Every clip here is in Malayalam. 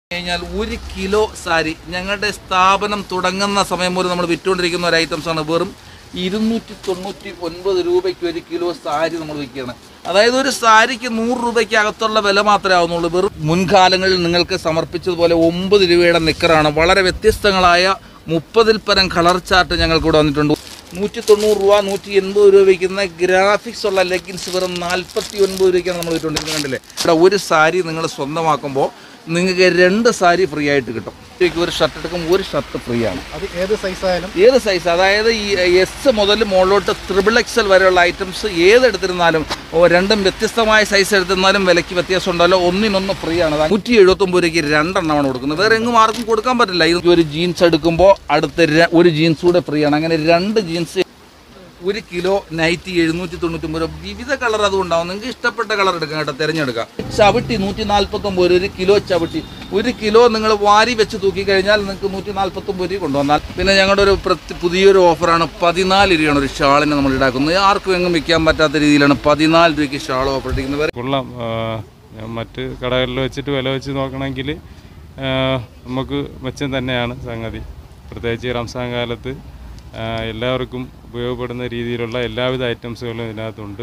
കഴിഞ്ഞാൽ ഒരു കിലോ സാരി ഞങ്ങളുടെ സ്ഥാപനം തുടങ്ങുന്ന സമയം മുതൽ നമ്മൾ വിറ്റുകൊണ്ടിരിക്കുന്ന ഒരു ഐറ്റംസ് ആണ് വെറും ഇരുന്നൂറ്റി തൊണ്ണൂറ്റി ഒൻപത് രൂപയ്ക്ക് ഒരു കിലോ സാരി നമ്മൾ വിൽക്കുകയാണ് അതായത് ഒരു സാരിക്ക് നൂറ് രൂപയ്ക്ക് അകത്തുള്ള വില മാത്രമേ ആവുന്നുള്ളൂ വെറും മുൻകാലങ്ങളിൽ നിങ്ങൾക്ക് സമർപ്പിച്ചതുപോലെ ഒമ്പത് രൂപയുടെ നിക്കറാണ് വളരെ വ്യത്യസ്തങ്ങളായ മുപ്പതിൽ പരം കളർ ചാർട്ട് ഞങ്ങൾക്കിവിടെ വന്നിട്ടുണ്ട് നൂറ്റി തൊണ്ണൂറ് രൂപ നൂറ്റി എൺപത് രൂപ വയ്ക്കുന്ന ഗ്രാഫിക്സ് ഉള്ള ലെഗിൻസ് വെറും നാൽപ്പത്തി ഒൻപത് രൂപയ്ക്കാണ് നമ്മൾ വിട്ടുകൊണ്ടിരിക്കുന്നത് കണ്ടില്ലേ ഇവിടെ ഒരു സാരി നിങ്ങൾ സ്വന്തമാക്കുമ്പോൾ നിങ്ങൾക്ക് രണ്ട് സാരി ഫ്രീ ആയിട്ട് കിട്ടും ഇതിലേക്ക് ഒരു ഷർട്ട് എടുക്കുമ്പോൾ ഒരു ഷർട്ട് ഫ്രീ ആണ് അത് ഏത് സൈസ് ആയാലും ഏത് സൈസ് അതായത് ഈ എസ് മുതൽ മുകളിലോട്ട് ത്രിബിൾ എക്സൽ വരെയുള്ള ഐറ്റംസ് ഏത് എടുത്തിരുന്നാലും ഓ, രണ്ടും വ്യത്യസ്തമായ സൈസ് എടുത്തിരുന്നാലും വിലയ്ക്ക് വ്യത്യാസം ഉണ്ടല്ലോ ഒന്നിനൊന്ന് ഫ്രീ ആണ് നൂറ്റി എഴുപത്തൊമ്പത് രൂപയ്ക്ക് രണ്ടെണ്ണമാണ് കൊടുക്കുന്നത് വേറെ എങ്ങും ആർക്കും കൊടുക്കാൻ പറ്റില്ല ഇത് ഒരു ജീൻസ് എടുക്കുമ്പോൾ അടുത്ത ര- ഒരു ജീൻസ് കൂടെ ഫ്രീ ആണ് അങ്ങനെ രണ്ട് ജീൻസ് ഒരു കിലോ നൈറ്റി എഴുന്നൂറ്റി തൊണ്ണൂറ്റൊമ്പത് രൂപ വിവിധ കളർ അതുകൊണ്ടാവും നിങ്ങൾക്ക് ഇഷ്ടപ്പെട്ട കളർ എടുക്കാം കേട്ടോ തിരഞ്ഞെടുക്കാം ചവിട്ടി നൂറ്റി നാൽപ്പത്തൊമ്പത് രൂപ ഒരു കിലോ ചവിട്ടി ഒരു കിലോ നിങ്ങൾ വാരി വെച്ച് തൂക്കി കഴിഞ്ഞാൽ നിങ്ങൾക്ക് നൂറ്റി നാൽപ്പത്തൊമ്പത് രൂപ കൊണ്ടുവന്നാൽ പിന്നെ ഞങ്ങളുടെ ഒരു പ്രത്യ- പുതിയൊരു ഓഫറാണ് പതിനാല് രൂപയാണ് ഒരു ഷാളിന് നമ്മൾ ഈടാക്കുന്നത് ആർക്കും എങ്ങും വിൽക്കാൻ പറ്റാത്ത രീതിയിലാണ് പതിനാല് രൂപയ്ക്ക് ഷാൾ ഓഫർ ഇട്ടിരിക്കുന്നത് കൊള്ളാം ആ, ഞാൻ മറ്റ് കടകളിൽ വെച്ചിട്ട് വില വെച്ച് നോക്കണമെങ്കിൽ ആ, നമുക്ക് മെച്ചം തന്നെയാണ് സംഗതി പ്രത്യേകിച്ച് ഈ റംസാൻ കാലത്ത് ആ, എല്ലാവർക്കും ഉപയോഗപ്പെടുന്ന രീതിയിലുള്ള എല്ലാവിധ ഐറ്റംസുകളും ഇതിനകത്തുണ്ട്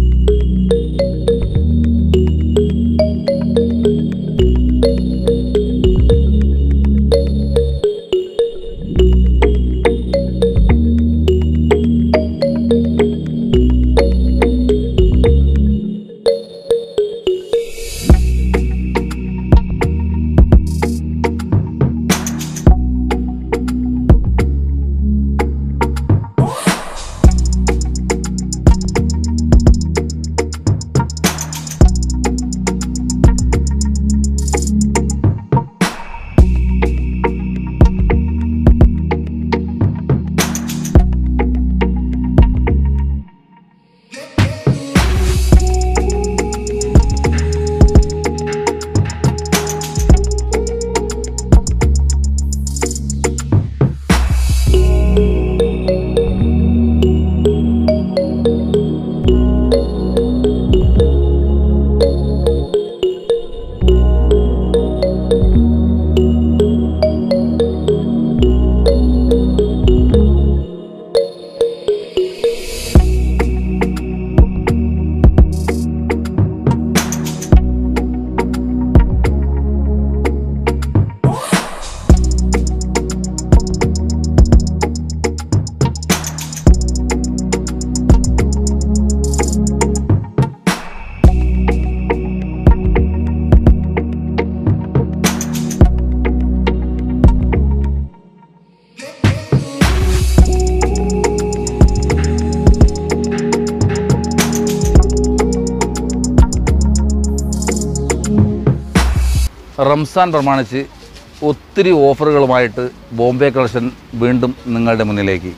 റംസാൻ പ്രമാണിച്ച് ഒത്തിരി ഓഫറുകളുമായിട്ട് ബോംബെ കളക്ഷൻ വീണ്ടും നിങ്ങളുടെ മുന്നിലേക്ക്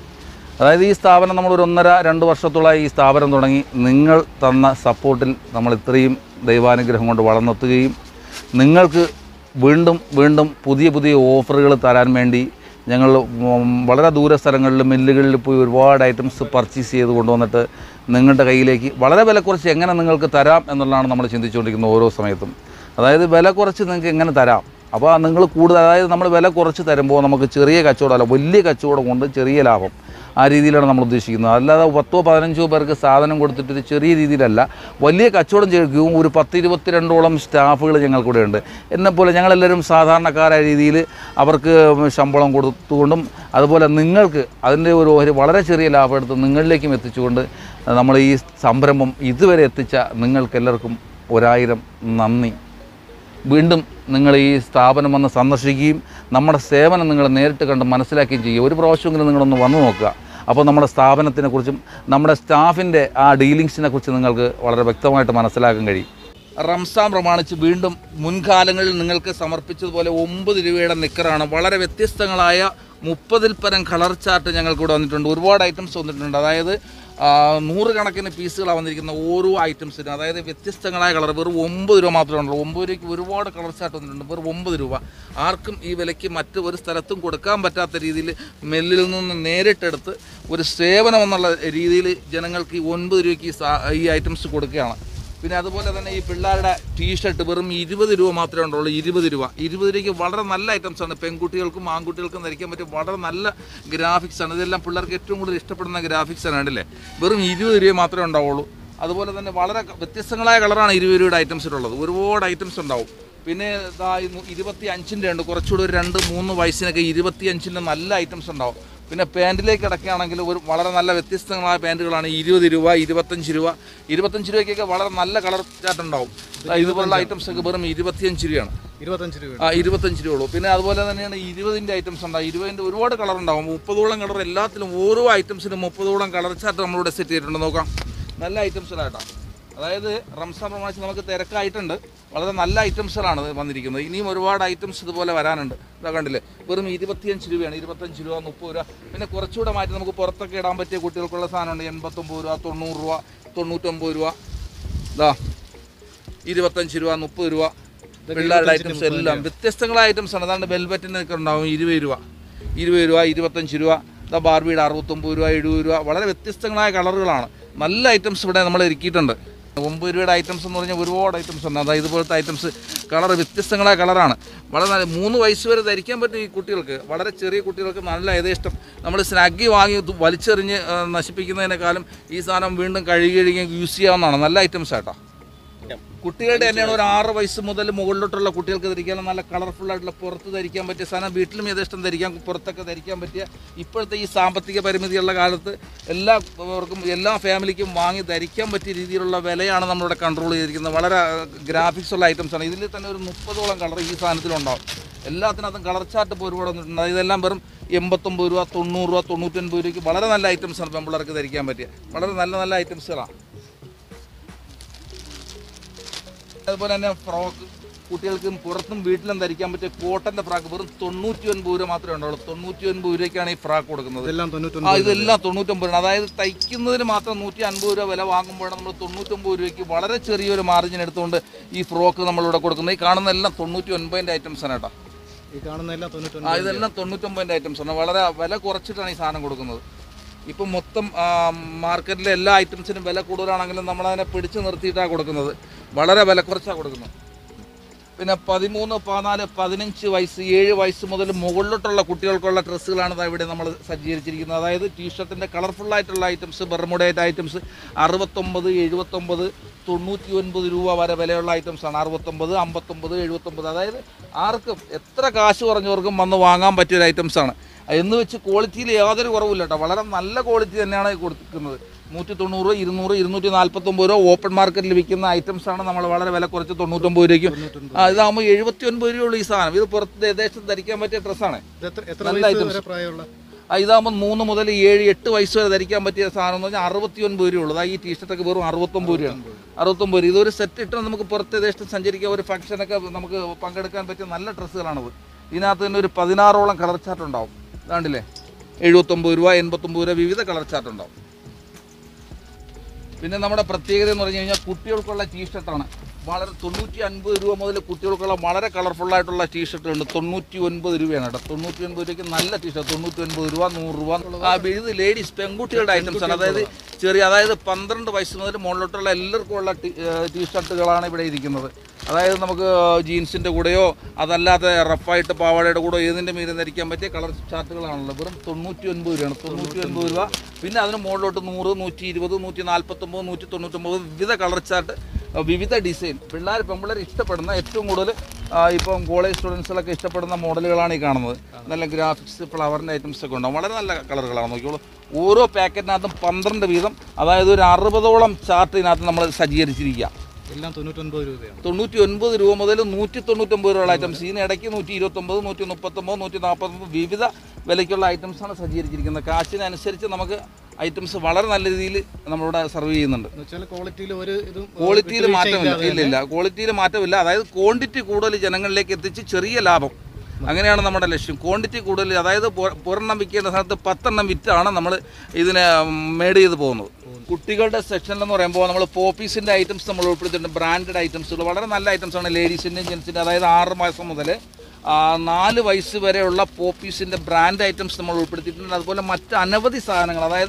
അതായത് ഈ സ്ഥാപനം നമ്മൾ ഒരു ഒന്നര രണ്ട് വർഷത്തോളമായി ഈ സ്ഥാപനം തുടങ്ങി നിങ്ങൾ തന്ന സപ്പോർട്ടിൽ നമ്മൾ ഇത്രയും ദൈവാനുഗ്രഹം കൊണ്ട് വളർന്നെത്തുകയും നിങ്ങൾക്ക് വീണ്ടും വീണ്ടും പുതിയ പുതിയ ഓഫറുകൾ തരാൻ വേണ്ടി ഞങ്ങൾ ഉം, വളരെ ദൂര സ്ഥലങ്ങളിൽ മില്ലുകളിൽ പോയി ഒരുപാട് ഐറ്റംസ് പർച്ചേസ് ചെയ്ത് കൊണ്ടുവന്നിട്ട് നിങ്ങളുടെ കയ്യിലേക്ക് വളരെ വില കുറച്ച് എങ്ങനെ നിങ്ങൾക്ക് തരാം എന്നുള്ളതാണ് നമ്മൾ ചിന്തിച്ചുകൊണ്ടിരിക്കുന്നത് ഓരോ സമയത്തും അതായത് വില കുറച്ച് നിങ്ങൾക്ക് എങ്ങനെ തരാം അപ്പോൾ നിങ്ങൾ കൂടുതൽ അതായത് നമ്മൾ വില കുറച്ച് തരുമ്പോൾ നമുക്ക് ചെറിയ കച്ചവടമല്ല വലിയ കച്ചവടം കൊണ്ട് ചെറിയ ലാഭം ആ രീതിയിലാണ് നമ്മൾ ഉദ്ദേശിക്കുന്നത് അല്ലാതെ പത്തോ പതിനഞ്ചോ പേർക്ക് സാധനം കൊടുത്തിട്ട് ഒരു ചെറിയ രീതിയിലല്ല വലിയ കച്ചവടം ചെയ്യും ഒരു പത്ത് ഇരുപത്തിരണ്ടോളം സ്റ്റാഫുകൾ ഞങ്ങൾക്കിവിടെ ഉണ്ട് എന്നെപ്പോലെ ഞങ്ങളെല്ലാവരും സാധാരണക്കാരായ രീതിയിൽ അവർക്ക് ശമ്പളം കൊടുത്തുകൊണ്ടും അതുപോലെ നിങ്ങൾക്ക് അതിൻ്റെ ഒരു ഒരു വളരെ ചെറിയ ലാഭം എടുത്ത് നിങ്ങളിലേക്കും എത്തിച്ചുകൊണ്ട് നമ്മൾ ഈ സംരംഭം ഇതുവരെ എത്തിച്ച നിങ്ങൾക്കെല്ലാവർക്കും ഒരായിരം നന്ദി വീണ്ടും നിങ്ങൾ ഈ സ്ഥാപനം വന്ന് സന്ദർശിക്കുകയും നമ്മുടെ സേവനം നിങ്ങൾ നേരിട്ട് കണ്ട് മനസ്സിലാക്കുകയും ചെയ്യുക ഒരു പ്രാവശ്യമെങ്കിലും നിങ്ങളൊന്ന് വന്നു നോക്കുക അപ്പോൾ നമ്മുടെ സ്ഥാപനത്തിനെ കുറിച്ചും നമ്മുടെ സ്റ്റാഫിൻ്റെ ആ ഡീലിങ്സിനെ കുറിച്ച് നിങ്ങൾക്ക് വളരെ വ്യക്തമായിട്ട് മനസ്സിലാക്കാൻ കഴിയും റംസാൻ പ്രമാണിച്ച് വീണ്ടും മുൻകാലങ്ങളിൽ നിങ്ങൾക്ക് സമർപ്പിച്ചതുപോലെ ഒമ്പത് രൂപയുടെ നിക്കറാണ് വളരെ വ്യത്യസ്തങ്ങളായ മുപ്പതിൽ പരം കളർ ചാർട്ട് ഞങ്ങൾക്കിവിടെ വന്നിട്ടുണ്ട് ഒരുപാട് ഐറ്റംസ് വന്നിട്ടുണ്ട് അതായത് ആ, നൂറുകണക്കിന് പീസുകളാണ് വന്നിരിക്കുന്ന ഓരോ ഐറ്റംസിനും അതായത് വ്യത്യസ്തങ്ങളായ കളർ വെറും ഒമ്പത് രൂപ മാത്രമേ ഉള്ളൂ ഒമ്പത് രൂപയ്ക്ക് ഒരുപാട് കളർ ചാർട്ട് വന്നിട്ടുണ്ട് വെറും ഒമ്പത് രൂപ ആർക്കും ഈ വിലയ്ക്ക് മറ്റ് ഒരു സ്ഥലത്തും കൊടുക്കാൻ പറ്റാത്ത രീതിയിൽ മെല്ലിൽ നിന്ന് നേരിട്ടെടുത്ത് ഒരു സേവനം എന്നുള്ള രീതിയിൽ ജനങ്ങൾക്ക് ഈ ഒൻപത് രൂപയ്ക്ക് ഈ സാ- ഈ ഐറ്റംസ് കൊടുക്കുകയാണ് പിന്നെ അതുപോലെ തന്നെ ഈ പിള്ളേരുടെ ടീഷർട്ട് വെറും ഇരുപത് രൂപ മാത്രമേ ഉണ്ടുള്ളൂ ഇരുപത് രൂപ ഇരുപത് രൂപയ്ക്ക് വളരെ നല്ല ഐറ്റംസ് ആണ് പെൺകുട്ടികൾക്കും ആൺകുട്ടികൾക്കും ധരിക്കാൻ പറ്റിയ വളരെ നല്ല ഗ്രാഫിക്സ് ആണ് ഇതെല്ലാം പിള്ളേർക്ക് ഏറ്റവും കൂടുതൽ ഇഷ്ടപ്പെടുന്ന ഗ്രാഫിക്സ് ആണ് കണ്ടില്ലേ വെറും ഇരുപത് രൂപ മാത്രമേ ഉണ്ടാവുള്ളൂ അതുപോലെ തന്നെ വളരെ വ്യത്യസ്തങ്ങളായ കളറാണ് ഇരുപത് രൂപയുടെ ഐറ്റംസിലുള്ളത് ഒരുപാട് ഐറ്റംസ് ഉണ്ടാവും പിന്നെ ഇതാ ഇരുപത്തി അഞ്ചിൻ്റെ ഉണ്ട് കുറച്ചുകൂടി ഒരു രണ്ട് മൂന്ന് വയസ്സിനൊക്കെ ഇരുപത്തി അഞ്ചിൻ്റെ നല്ല ഐറ്റംസ് ഉണ്ടാവും പിന്നെ പാൻറ്റിലേക്ക് കിടക്കുകയാണെങ്കിൽ ഒരു വളരെ നല്ല വ്യത്യസ്തങ്ങളായ പാൻറ്റുകളാണ് ഇരുപത് രൂപ ഇരുപത്തഞ്ച് രൂപ ഇരുപത്തഞ്ച് രൂപയ്ക്കൊക്കെ വളരെ നല്ല കളർ ചാർട്ട് ഉണ്ടാവും ദാ ഇതുപോലുള്ള ഐറ്റംസ് ഒക്കെ വെറും ഇരുപത്തിയഞ്ച് രൂപയാണ് ഇരുപത്തഞ്ച് രൂപ ആ ഇരുപത്തഞ്ച് രൂപ ഉള്ളൂ പിന്നെ അതുപോലെ തന്നെയാണ് ഇരുപതിൻ്റെ ഐറ്റംസ് ഉണ്ടാവും ഇരുപതിൻ്റെ ഒരുപാട് കളർ ഉണ്ടാവും മുപ്പതോളം കളർ എല്ലാത്തിലും ഓരോ ഐറ്റംസിനും മുപ്പതോളം കളർ ചാർട്ട് നമ്മളിവിടെ സെറ്റ് ചെയ്തിട്ടുണ്ട് നോക്കാം നല്ല ഐറ്റംസിലായിട്ടാണ് അതായത് റംസാൻ പ്രമാണിച്ച് നമുക്ക് തിരക്കായിട്ടുണ്ട് വളരെ നല്ല ഐറ്റംസുകളാണ് വന്നിരിക്കുന്നത് ഇനിയും ഒരുപാട് ഐറ്റംസ് ഇതുപോലെ വരാനുണ്ട് ഇതാ കണ്ടില്ലേ വെറും ഇരുപത്തിയഞ്ച് രൂപയാണ് ഇരുപത്തഞ്ച് രൂപ മുപ്പത് രൂപ പിന്നെ കുറച്ചുകൂടെ മാറ്റി നമുക്ക് പുറത്തൊക്കെ ഇടാൻ പറ്റിയ കുട്ടികൾക്കുള്ള സാധനമുണ്ട് എൺപത്തൊമ്പത് രൂപ തൊണ്ണൂറ് രൂപ തൊണ്ണൂറ്റൊമ്പത് രൂപ ഇതാ ഇരുപത്തഞ്ച് രൂപ മുപ്പത് രൂപ പിള്ളേരുടെ ഐറ്റംസ് എല്ലാം വ്യത്യസ്തങ്ങളായ ഐറ്റംസ് ആണ് അതാണ്ട് വെൽവെറ്റിനൊക്കെ ഉണ്ടാവും ഇരുപത് രൂപ ഇരുപത് രൂപ ഇരുപത്തഞ്ച് രൂപ ഇതാ ബാർബിയുടെ അറുപത്തൊമ്പത് രൂപ എഴുപത് രൂപ വളരെ വ്യത്യസ്തങ്ങളായ കളറുകളാണ് നല്ല ഐറ്റംസ് ഇവിടെ നമ്മൾ ഒരുക്കിയിട്ടുണ്ട് ഒമ്പത് രൂപയുടെ ഐറ്റംസ് എന്ന് പറഞ്ഞാൽ ഒരുപാട് ഐറ്റംസ് ഉണ്ട് അതായത് ഇതുപോലത്തെ ഐറ്റംസ് കളർ വ്യത്യസ്തങ്ങളായ കളറാണ് വളരെ നല്ല മൂന്ന് വയസ്സ് വരെ ധരിക്കാൻ പറ്റും ഈ കുട്ടികൾക്ക് വളരെ ചെറിയ കുട്ടികൾക്ക് നല്ല യഥേഷ്ടം നമ്മൾ സ്നാഗി വാങ്ങി ഇത് വലിച്ചെറിഞ്ഞ് ആ, നശിപ്പിക്കുന്നതിനേക്കാളും ഈ സാധനം വീണ്ടും കഴുകി കഴുകി യൂസ് ചെയ്യാവുന്നതാണ് നല്ല ഐറ്റംസ് ആട്ടോ കുട്ടികളുടെ തന്നെയാണ് ഒരു ആറ് വയസ്സ് മുതൽ മുകളിലോട്ടുള്ള കുട്ടികൾക്ക് ധരിക്കാൻ നല്ല കളർഫുൾ ആയിട്ടുള്ള പുറത്ത് ധരിക്കാൻ പറ്റിയ സാധനം വീട്ടിലും യഥേഷ്ടം ധരിക്കാൻ പുറത്തൊക്കെ ധരിക്കാൻ പറ്റിയ ഇപ്പോഴത്തെ ഈ സാമ്പത്തിക പരിമിതിയുള്ള കാലത്ത് എല്ലാവർക്കും എല്ലാ ഫാമിലിക്കും വാങ്ങി ധരിക്കാൻ പറ്റിയ രീതിയിലുള്ള വിലയാണ് നമ്മളിവിടെ കൺട്രോൾ ചെയ്തിരിക്കുന്നത് വളരെ ഗ്രാഫിക്സ് ഉള്ള ഐറ്റംസ് ആണ് ഇതിൽ തന്നെ ഒരു മുപ്പതോളം കളർ ഈ സാധനത്തിലുണ്ടാവും എല്ലാത്തിനകത്തും കളർ ചാർട്ട് ഇപ്പോൾ ഒരുപാട് വന്നിട്ടുണ്ട് ഇതെല്ലാം വെറും എൺപത്തൊമ്പത് രൂപ തൊണ്ണൂറ് രൂപ തൊണ്ണൂറ്റൊൻപത് രൂപയ്ക്ക് വളരെ നല്ല ഐറ്റംസ് ആണ് പെമ്പിള്ളേർക്ക് ധരിക്കാൻ പറ്റിയ വളരെ നല്ല നല്ല ഐറ്റംസുകളാണ് അതുപോലെ തന്നെ ഫ്രോക്ക് കുട്ടികൾക്കും പുറത്തും വീട്ടിലും ധരിക്കാൻ പറ്റിയ കോട്ടന്റെ ഫ്രാക്ക് വെറും തൊണ്ണൂറ്റി ഒൻപത് രൂപ മാത്രമേ ഉണ്ടാവുള്ളൂ തൊണ്ണൂറ്റി ഒൻപത് രൂപയ്ക്കാണ് ഈ ഫ്രാക്ക് കൊടുക്കുന്നത് ഇതെല്ലാം ആ തൊണ്ണൂറ്റൊൻപത് ഇതെല്ലാം തൊണ്ണൂറ്റൊമ്പത് രൂപ അതായത് തയ്ക്കുന്നതിന് മാത്രം നൂറ്റി അൻപത് രൂപ വില വാങ്ങുമ്പോഴാണ് നമ്മൾ തൊണ്ണൂറ്റൊമ്പത് രൂപയ്ക്ക് വളരെ ചെറിയൊരു മാർജിൻ എടുത്തുകൊണ്ട് ഈ ഫ്രോക്ക് നമ്മളിവിടെ കൊടുക്കുന്നത് ഈ കാണുന്ന എല്ലാം തൊണ്ണൂറ്റി ഒൻപതിൻ്റെ ഐറ്റംസ് ആണ് കേട്ടോ ഈ കാണുന്നതെല്ലാം ആ തൊണ്ണൂറ്റൊൻപത് ഇതെല്ലാം തൊണ്ണൂറ്റൊമ്പതിൻ്റെ ഐറ്റംസ് ആണ് വളരെ വില കുറച്ചിട്ടാണ് ഈ സാധനം കൊടുക്കുന്നത് ഇപ്പം മൊത്തം ആ, മാർക്കറ്റിലെ എല്ലാ ഐറ്റംസിനും വില കൂടുതലാണെങ്കിലും നമ്മളതിനെ പിടിച്ചു നിർത്തിയിട്ടാണ് കൊടുക്കുന്നത് വളരെ വില കുറച്ചാണ് കൊടുക്കുന്നത് പിന്നെ പതിമൂന്ന് പതിനാല് പതിനഞ്ച് വയസ്സ് ഏഴ് വയസ്സ് മുതൽ മുകളിലോട്ടുള്ള കുട്ടികൾക്കുള്ള ഡ്രസ്സുകളാണ് ദാ ഇവിടെ നമ്മൾ സജ്ജീകരിച്ചിരിക്കുന്നത് അതായത് ടീഷർട്ടിൻ്റെ കളർഫുൾ ആയിട്ടുള്ള ഐറ്റംസ് ബർമുഡേറ്റ് ഐറ്റംസ് അറുപത്തൊമ്പത് എഴുപത്തൊമ്പത് തൊണ്ണൂറ്റി ഒൻപത് രൂപ വരെ വിലയുള്ള ഐറ്റംസ് ആണ് അറുപത്തൊമ്പത് അമ്പത്തൊമ്പത് എഴുപത്തൊമ്പത് അതായത് ആർക്കും എത്ര കാശ് കുറഞ്ഞവർക്കും വന്ന് വാങ്ങാൻ പറ്റിയ ഒരു ഐറ്റംസ് ആണ് എന്ന് വെച്ച് ക്വാളിറ്റിയിൽ യാതൊരു കുറവില്ല കേട്ടോ വളരെ നല്ല ക്വാളിറ്റി തന്നെയാണ് കൊടുക്കുന്നത് നൂറ്റി തൊണ്ണൂറ് ഇരുന്നൂറ് ഇരുന്നൂറ്റി നാൽപ്പത്തൊമ്പത് രൂപ ഓപ്പൺ മാർക്കറ്റിൽ വിൽക്കുന്ന ഐറ്റംസ് ആണ് നമ്മൾ വളരെ വില കുറച്ച് തൊണ്ണൂറ്റൊമ്പത് രൂപയ്ക്കും ആ, ഇതാകുമ്പോൾ എഴുപത്തി ഒൻപത് രൂപയുള്ള ഈ സാധനം ഇത് പുറത്ത് ഏകദേശം ധരിക്കാൻ പറ്റിയ ഡ്രസ്സാണ് ഇത് എത്ര എത്ര നല്ല വയസ്സ് items. വരെ പ്രായമുള്ള ഇതാകുമ്പോൾ മൂന്ന് മുതൽ ഏഴ് എട്ട് വയസ്സ് വരെ ധരിക്കാൻ പറ്റിയ സാധനം എന്ന് പറഞ്ഞാൽ അറുപത്തി ഒൻപത് രൂപ ഉള്ളത് ഈ ടീഷർട്ടൊക്കെ വെറും അറുപത്തൊമ്പത് രൂപയാണ് അറുപത്തൊമ്പത് രൂപ ഇതൊരു സെറ്റ് ഇട്ട് നമുക്ക് പുറത്ത് ഏകദേശം സഞ്ചരിക്കാൻ ഒരു ഫംഗ്ഷനൊക്കെ നമുക്ക് പങ്കെടുക്കാൻ പറ്റിയ നല്ല ഡ്രസ്സുകളാണിത് ഇതിനകത്ത് തന്നെ ഒരു പതിനാറോളം കളർ ചാർട്ട് ഉണ്ടാവും ഇതാണ്ടില്ലേ എഴുപത്തൊമ്പത് രൂപ എൺപത്തൊമ്പത് രൂപ വിവിധ കളർ ചാർട്ട് ഉണ്ടാവും പിന്നെ നമ്മുടെ പ്രത്യേകത എന്ന് പറഞ്ഞു കഴിഞ്ഞാൽ കുട്ടികൾക്കുള്ള ടീഷർട്ടാണ് വളരെ തൊണ്ണൂറ്റി അൻപത് രൂപ മുതൽ കുട്ടികൾക്കുള്ള വളരെ കളർഫുൾ ആയിട്ടുള്ള ടീഷർട്ട് ഉണ്ട് തൊണ്ണൂറ്റി ഒൻപത് രൂപയാണ് കേട്ടോ തൊണ്ണൂറ്റി ഒൻപത് രൂപയ്ക്ക് നല്ല ടീഷർട്ട് തൊണ്ണൂറ്റി ഒൻപത് രൂപ നൂറ് രൂപ ആ ഇത് ലേഡീസ് പെൺകുട്ടികളുടെ ഐറ്റംസ് ആണ് അതായത് ചെറിയ അതായത് പന്ത്രണ്ട് വയസ്സ് മുതൽ മുകളിലോട്ടുള്ള എല്ലാവർക്കും ഉള്ള ടീഷർട്ടുകളാണ് ഇവിടെ ഇരിക്കുന്നത് അതായത് നമുക്ക് ജീൻസിൻ്റെ കൂടെയോ അതല്ലാതെ റഫായിട്ട് പാവാടയുടെ കൂടെയോ ഏതിൻ്റെ മീതെ ധരിക്കാൻ പറ്റിയ കളർ ചാർട്ടുകളാണല്ലോ വെറും തൊണ്ണൂറ്റി ഒൻപത് രൂപയാണ് തൊണ്ണൂറ്റി ഒൻപത് രൂപ പിന്നെ അതിന് മുകളിലോട്ട് നൂറ് നൂറ്റി ഇരുപത് നൂറ്റി നാൽപ്പത്തൊമ്പത് നൂറ്റി തൊണ്ണൂറ്റൊമ്പത് വിവിധ കളർ ചാർട്ട് ആ, വിവിധ ഡിസൈൻ പിള്ളേർ പെമ്പിള്ളേർ ഇഷ്ടപ്പെടുന്ന ഏറ്റവും കൂടുതൽ ആ, ഇപ്പം കോളേജ് സ്റ്റുഡൻസിലൊക്കെ ഇഷ്ടപ്പെടുന്ന മോഡലുകളാണ് ഈ കാണുന്നത് നല്ല ഗ്രാഫിക്സ് ഫ്ലവറിൻ്റെ ഐറ്റംസ് ഒക്കെ ഉണ്ടാവും വളരെ നല്ല കളറുകളാണ് നോക്കിയോളൂ ഓരോ പാക്കറ്റിനകത്തും പന്ത്രണ്ട് വീതം അതായത് ഒരു അറുപതോളം ചാർട്ട് ഇതിനകത്ത് നമ്മൾ സജ്ജീകരിച്ചിരിക്കുക എല്ലാം തൊണ്ണൂറ്റൊൻപത് രൂപയാണ് തൊണ്ണൂറ്റി ഒൻപത് രൂപ മുതൽ നൂറ്റി തൊണ്ണൂറ്റൊമ്പത് രൂപയുള്ള ഐറ്റംസ് ഇതിനിടയ്ക്ക് നൂറ്റി ഇരുപത്തൊമ്പത് നൂറ്റി മുപ്പത്തൊമ്പത് നൂറ്റി നാൽപ്പത്തൊമ്പത് വിവിധ വിലയ്ക്കുള്ള ഐറ്റംസാണ് സജ്ജീകരിച്ചിരിക്കുന്നത് കാശിനനുസരിച്ച് നമുക്ക് ഐറ്റംസ് വളരെ നല്ല രീതിയിൽ നമ്മളിവിടെ സർവ് ചെയ്യുന്നുണ്ട് എന്ന് വെച്ചാൽ ക്വാളിറ്റിയിൽ ഒരു ഇതും ക്വാളിറ്റിയിൽ വിട്ടുവീഴ്ച മാറ്റമില്ല ഇല്ലാതെ ഇല്ല ഇല്ല ക്വാളിറ്റിയിൽ മാറ്റമില്ല അതായത് ക്വാണ്ടിറ്റി കൂടുതൽ ജനങ്ങളിലേക്ക് എത്തിച്ച് ചെറിയ ലാഭം അങ്ങനെയാണ് നമ്മുടെ ലക്ഷ്യം ക്വാണ്ടിറ്റി കൂടുതൽ അതായത് പൊ- ഒരെണ്ണം വിൽക്കേണ്ട സ്ഥലത്ത് പത്തെണ്ണം വിറ്റാണ് നമ്മൾ ഇതിനെ മേഡ് ചെയ്ത് പോകുന്നത് കുട്ടികളുടെ സെക്ഷനിൽ എന്ന് പറയുമ്പോൾ നമ്മൾ പോപ്പീസിൻ്റെ ഐറ്റംസ് നമ്മൾ ഉൾപ്പെടുത്തിയിട്ടുണ്ട് ബ്രാൻഡഡ് ഐറ്റംസുകൾ വളരെ നല്ല ഐറ്റംസ് ആണ് ലേഡീസിൻ്റെയും ജെൻസിൻ്റെ അതായത് ആറ് മാസം മുതൽ ആ, നാല് വയസ്സ് വരെയുള്ള പോപ്പീസിൻ്റെ ബ്രാൻഡ് ഐറ്റംസ് നമ്മൾ ഉൾപ്പെടുത്തിയിട്ടുണ്ട് അതുപോലെ മറ്റ് അനവധി സാധനങ്ങൾ അതായത്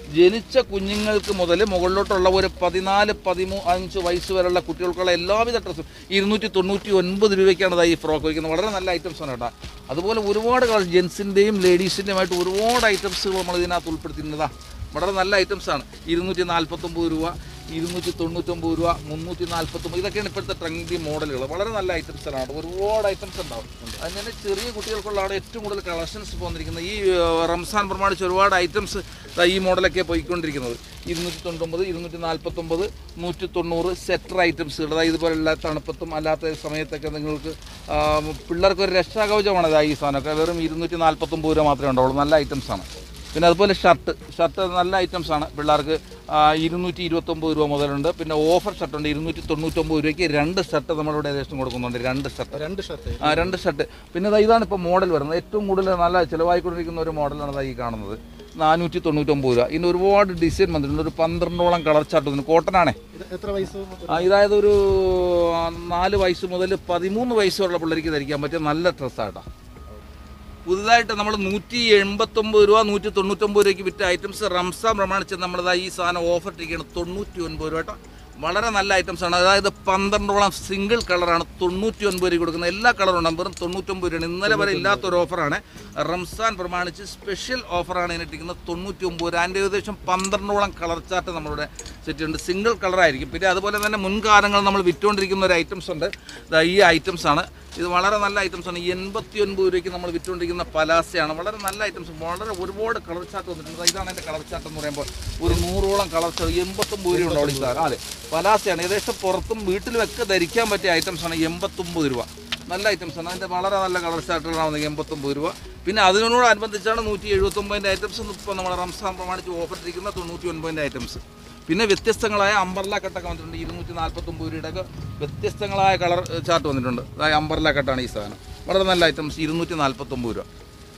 ജനിച്ച കുഞ്ഞുങ്ങൾക്ക് മുതൽ മുകളിലോട്ടുള്ള ഒരു പതിനാല് പതിമൂ അഞ്ച് വയസ്സ് വരെയുള്ള കുട്ടികൾക്കുള്ള എല്ലാവിധ ഡ്രസ്സും ഇരുന്നൂറ്റി തൊണ്ണൂറ്റി ഒൻപത് രൂപയ്ക്കാണ് ദാ ഈ ഫ്രോക്ക് വയ്ക്കുന്നത് വളരെ നല്ല ഐറ്റംസ് ആണ് കേട്ടോ അതുപോലെ ഒരുപാട് കളർ ജെൻസിൻ്റെയും ലേഡീസിൻ്റെയുമായിട്ട് ഒരുപാട് ഐറ്റംസുകൾ നമ്മൾ ഇതിനകത്ത് ഉൾപ്പെടുത്തിയിരുന്നതാണ് വളരെ നല്ല ഐറ്റംസ് ആണ് ഇരുന്നൂറ്റി നാൽപ്പത്തൊമ്പത് രൂപ ഇരുന്നൂറ്റി തൊണ്ണൂറ്റൊമ്പത് രൂപ മുന്നൂറ്റി നാൽപ്പത്തൊമ്പത് ഇതൊക്കെയാണ് ഇപ്പോഴത്തെ ട്രെൻഡി മോഡലുകൾ വളരെ നല്ല ഐറ്റംസുകളാണ് ഒരുപാട് ഐറ്റംസ് ഉണ്ടാവും അതിന് തന്നെ ചെറിയ കുട്ടികൾക്കുള്ളതാണ് ഏറ്റവും കൂടുതൽ കളക്ഷൻസ് പോന്നിരിക്കുന്നത് ഈ ആ, റംസാൻ പ്രമാണിച്ച് ഒരുപാട് ഐറ്റംസ് ഈ മോഡലൊക്കെ പോയിക്കൊണ്ടിരിക്കുന്നത് ഇരുന്നൂറ്റി തൊണ്ണൂറ്റൊമ്പത് ഇരുന്നൂറ്റി നാൽപ്പത്തൊമ്പത് നൂറ്റി തൊണ്ണൂറ് സെറ്റർ ഐറ്റംസുകൾ അതായത് ഇതുപോലുള്ള തണുപ്പത്തും അല്ലാത്ത സമയത്തൊക്കെ നിങ്ങൾക്ക് ആ, പിള്ളേർക്ക് ഒരു രക്ഷാകവചമാണ് ഇതാ ഈ സാധനമൊക്കെ വെറും ഇരുന്നൂറ്റി നാൽപ്പത്തൊമ്പത് രൂപ മാത്രമേ ഉണ്ടാവുള്ളൂ നല്ല ഐറ്റംസാണ് പിന്നെ അതുപോലെ ഷർട്ട് ഷർട്ട് നല്ല ഐറ്റംസ് ആണ് പിള്ളേർക്ക് ആ, ഇരുന്നൂറ്റി ഇരുപത്തൊമ്പത് രൂപ മുതലുണ്ട് പിന്നെ ഓഫർ ഷർട്ടുണ്ട് ഇരുന്നൂറ്റി തൊണ്ണൂറ്റൊമ്പത് രൂപയ്ക്ക് രണ്ട് ഷർട്ട് നമ്മളിവിടെ ഏകദേശം കൊടുക്കുന്നുണ്ട് രണ്ട് ഷർട്ട് രണ്ട് ഷർട്ട് ആ രണ്ട് ഷർട്ട് പിന്നെ ദാ ഇതാണ് ഇപ്പോൾ മോഡൽ വരുന്നത് ഏറ്റവും കൂടുതൽ നല്ല ചിലവായിക്കൊണ്ടിരിക്കുന്ന ഒരു മോഡലാണ് ദാ ഈ കാണുന്നത് നാനൂറ്റി തൊണ്ണൂറ്റൊമ്പത് രൂപ ഇതിന് ഒരുപാട് ഡിസൈൻ വന്നിട്ടുണ്ട് ഒരു പന്ത്രണ്ടോളം കളർ ചാർട്ട് ഇതിന് കോട്ടനാണേ ഇത് എത്ര വയസ്സ് ആ, ഇതായത് ഒരു ആ, നാല് വയസ്സ് മുതൽ പതിമൂന്ന് വയസ്സ് വരെയുള്ള പിള്ളേർക്ക് ധരിക്കാൻ പറ്റിയ നല്ല ഡ്രസ്സായിട്ടാ പുതുതായിട്ട് നമ്മൾ നൂറ്റി എൺപത്തൊമ്പത് രൂപ നൂറ്റി തൊണ്ണൂറ്റൊമ്പത് രൂപയ്ക്ക് വിറ്റ ഐറ്റംസ് റംസാൻ പ്രമാണിച്ച് നമ്മളിതാ ഈ സാധനം ഓഫർ ഇട്ടിരിക്കുകയാണ് തൊണ്ണൂറ്റി ഒൻപത് രൂപ കേട്ടോ വളരെ നല്ല ഐറ്റംസ് ആണ് അതായത് പന്ത്രണ്ടോളം സിംഗിൾ കളറാണ് തൊണ്ണൂറ്റി ഒൻപത് രൂപ കൊടുക്കുന്നത് എല്ലാ കളറും ഉണ്ടാകും വെറും തൊണ്ണൂറ്റൊമ്പത് രൂപയാണ് ഇന്നലെ വരെ ഇല്ലാത്തൊരു ഓഫറാണ് റംസാൻ പ്രമാണിച്ച് സ്പെഷ്യൽ ഓഫറാണ് ഇതിനിട്ടിരിക്കുന്നത് തൊണ്ണൂറ്റി ഒമ്പത് രൂപ അതിൻ്റെ ഏകദേശം പന്ത്രണ്ടോളം കളർ ചാർട്ട് നമ്മളുടെ സെറ്റ് ഉണ്ട് സിംഗിൾ കളറായിരിക്കും പിന്നെ അതുപോലെ തന്നെ മുൻകാലങ്ങൾ നമ്മൾ വിറ്റുകൊണ്ടിരിക്കുന്ന ഒരു ഐറ്റംസ് ഉണ്ട് ദാ ഈ ഐറ്റംസ് ആണ് ഇത് വളരെ നല്ല ഐറ്റംസ് ആണ് എൺപത്തി ഒൻപത് രൂപയ്ക്ക് നമ്മൾ വിറ്റുകൊണ്ടിരിക്കുന്ന പലാസയാണ് വളരെ നല്ല ഐറ്റംസ് വളരെ ഒരുപാട് കളർ ചാർട്ട് വന്നിട്ടുണ്ട് ദാ ഇതാണ് എൻ്റെ കളർ ചാർട്ട് എന്ന് പറയുമ്പോൾ ഒരു നൂറോളം കളർ ചാർട്ട് എൺപത്തൊമ്പത് രൂപ ഉണ്ടാവും ഈ സാധനം അതെ പലാസയാണ് ഏകദേശം പുറത്തും വീട്ടിലുമൊക്കെ ധരിക്കാൻ പറ്റിയ ഐറ്റംസ് ആണ് എൺപത്തൊമ്പത് രൂപ നല്ല ഐറ്റംസ് ആണ് അതിൻ്റെ വളരെ നല്ല കളർ ചാർട്ടുകളാണ് എൺപത്തൊമ്പത് രൂപ പിന്നെ അതിനോടനുബന്ധിച്ചാണ് നൂറ്റി എഴുപത്തൊമ്പതിൻ്റെ ഐറ്റംസ് ഇപ്പോൾ നമ്മൾ റംസാൻ പ്രമാണിച്ച് ഓഫർ ഇട്ടിരിക്കുന്ന തൊണ്ണൂറ്റി ഒൻപതിൻ്റെ ഐറ്റംസ് പിന്നെ വ്യത്യസ്തങ്ങളായ അമ്പർല കട്ടൊക്കെ വന്നിട്ടുണ്ട് ഇരുന്നൂറ്റി നാൽപ്പത്തൊമ്പത് രൂപയുടെയൊക്കെ വ്യത്യസ്തങ്ങളായ കളർ ചാർട്ട് വന്നിട്ടുണ്ട് അതായത് അമ്പർല കട്ടാണ് ഈ സാധനം വളരെ നല്ല ഐറ്റംസ് ഇരുന്നൂറ്റി നാൽപ്പത്തൊമ്പത് രൂപ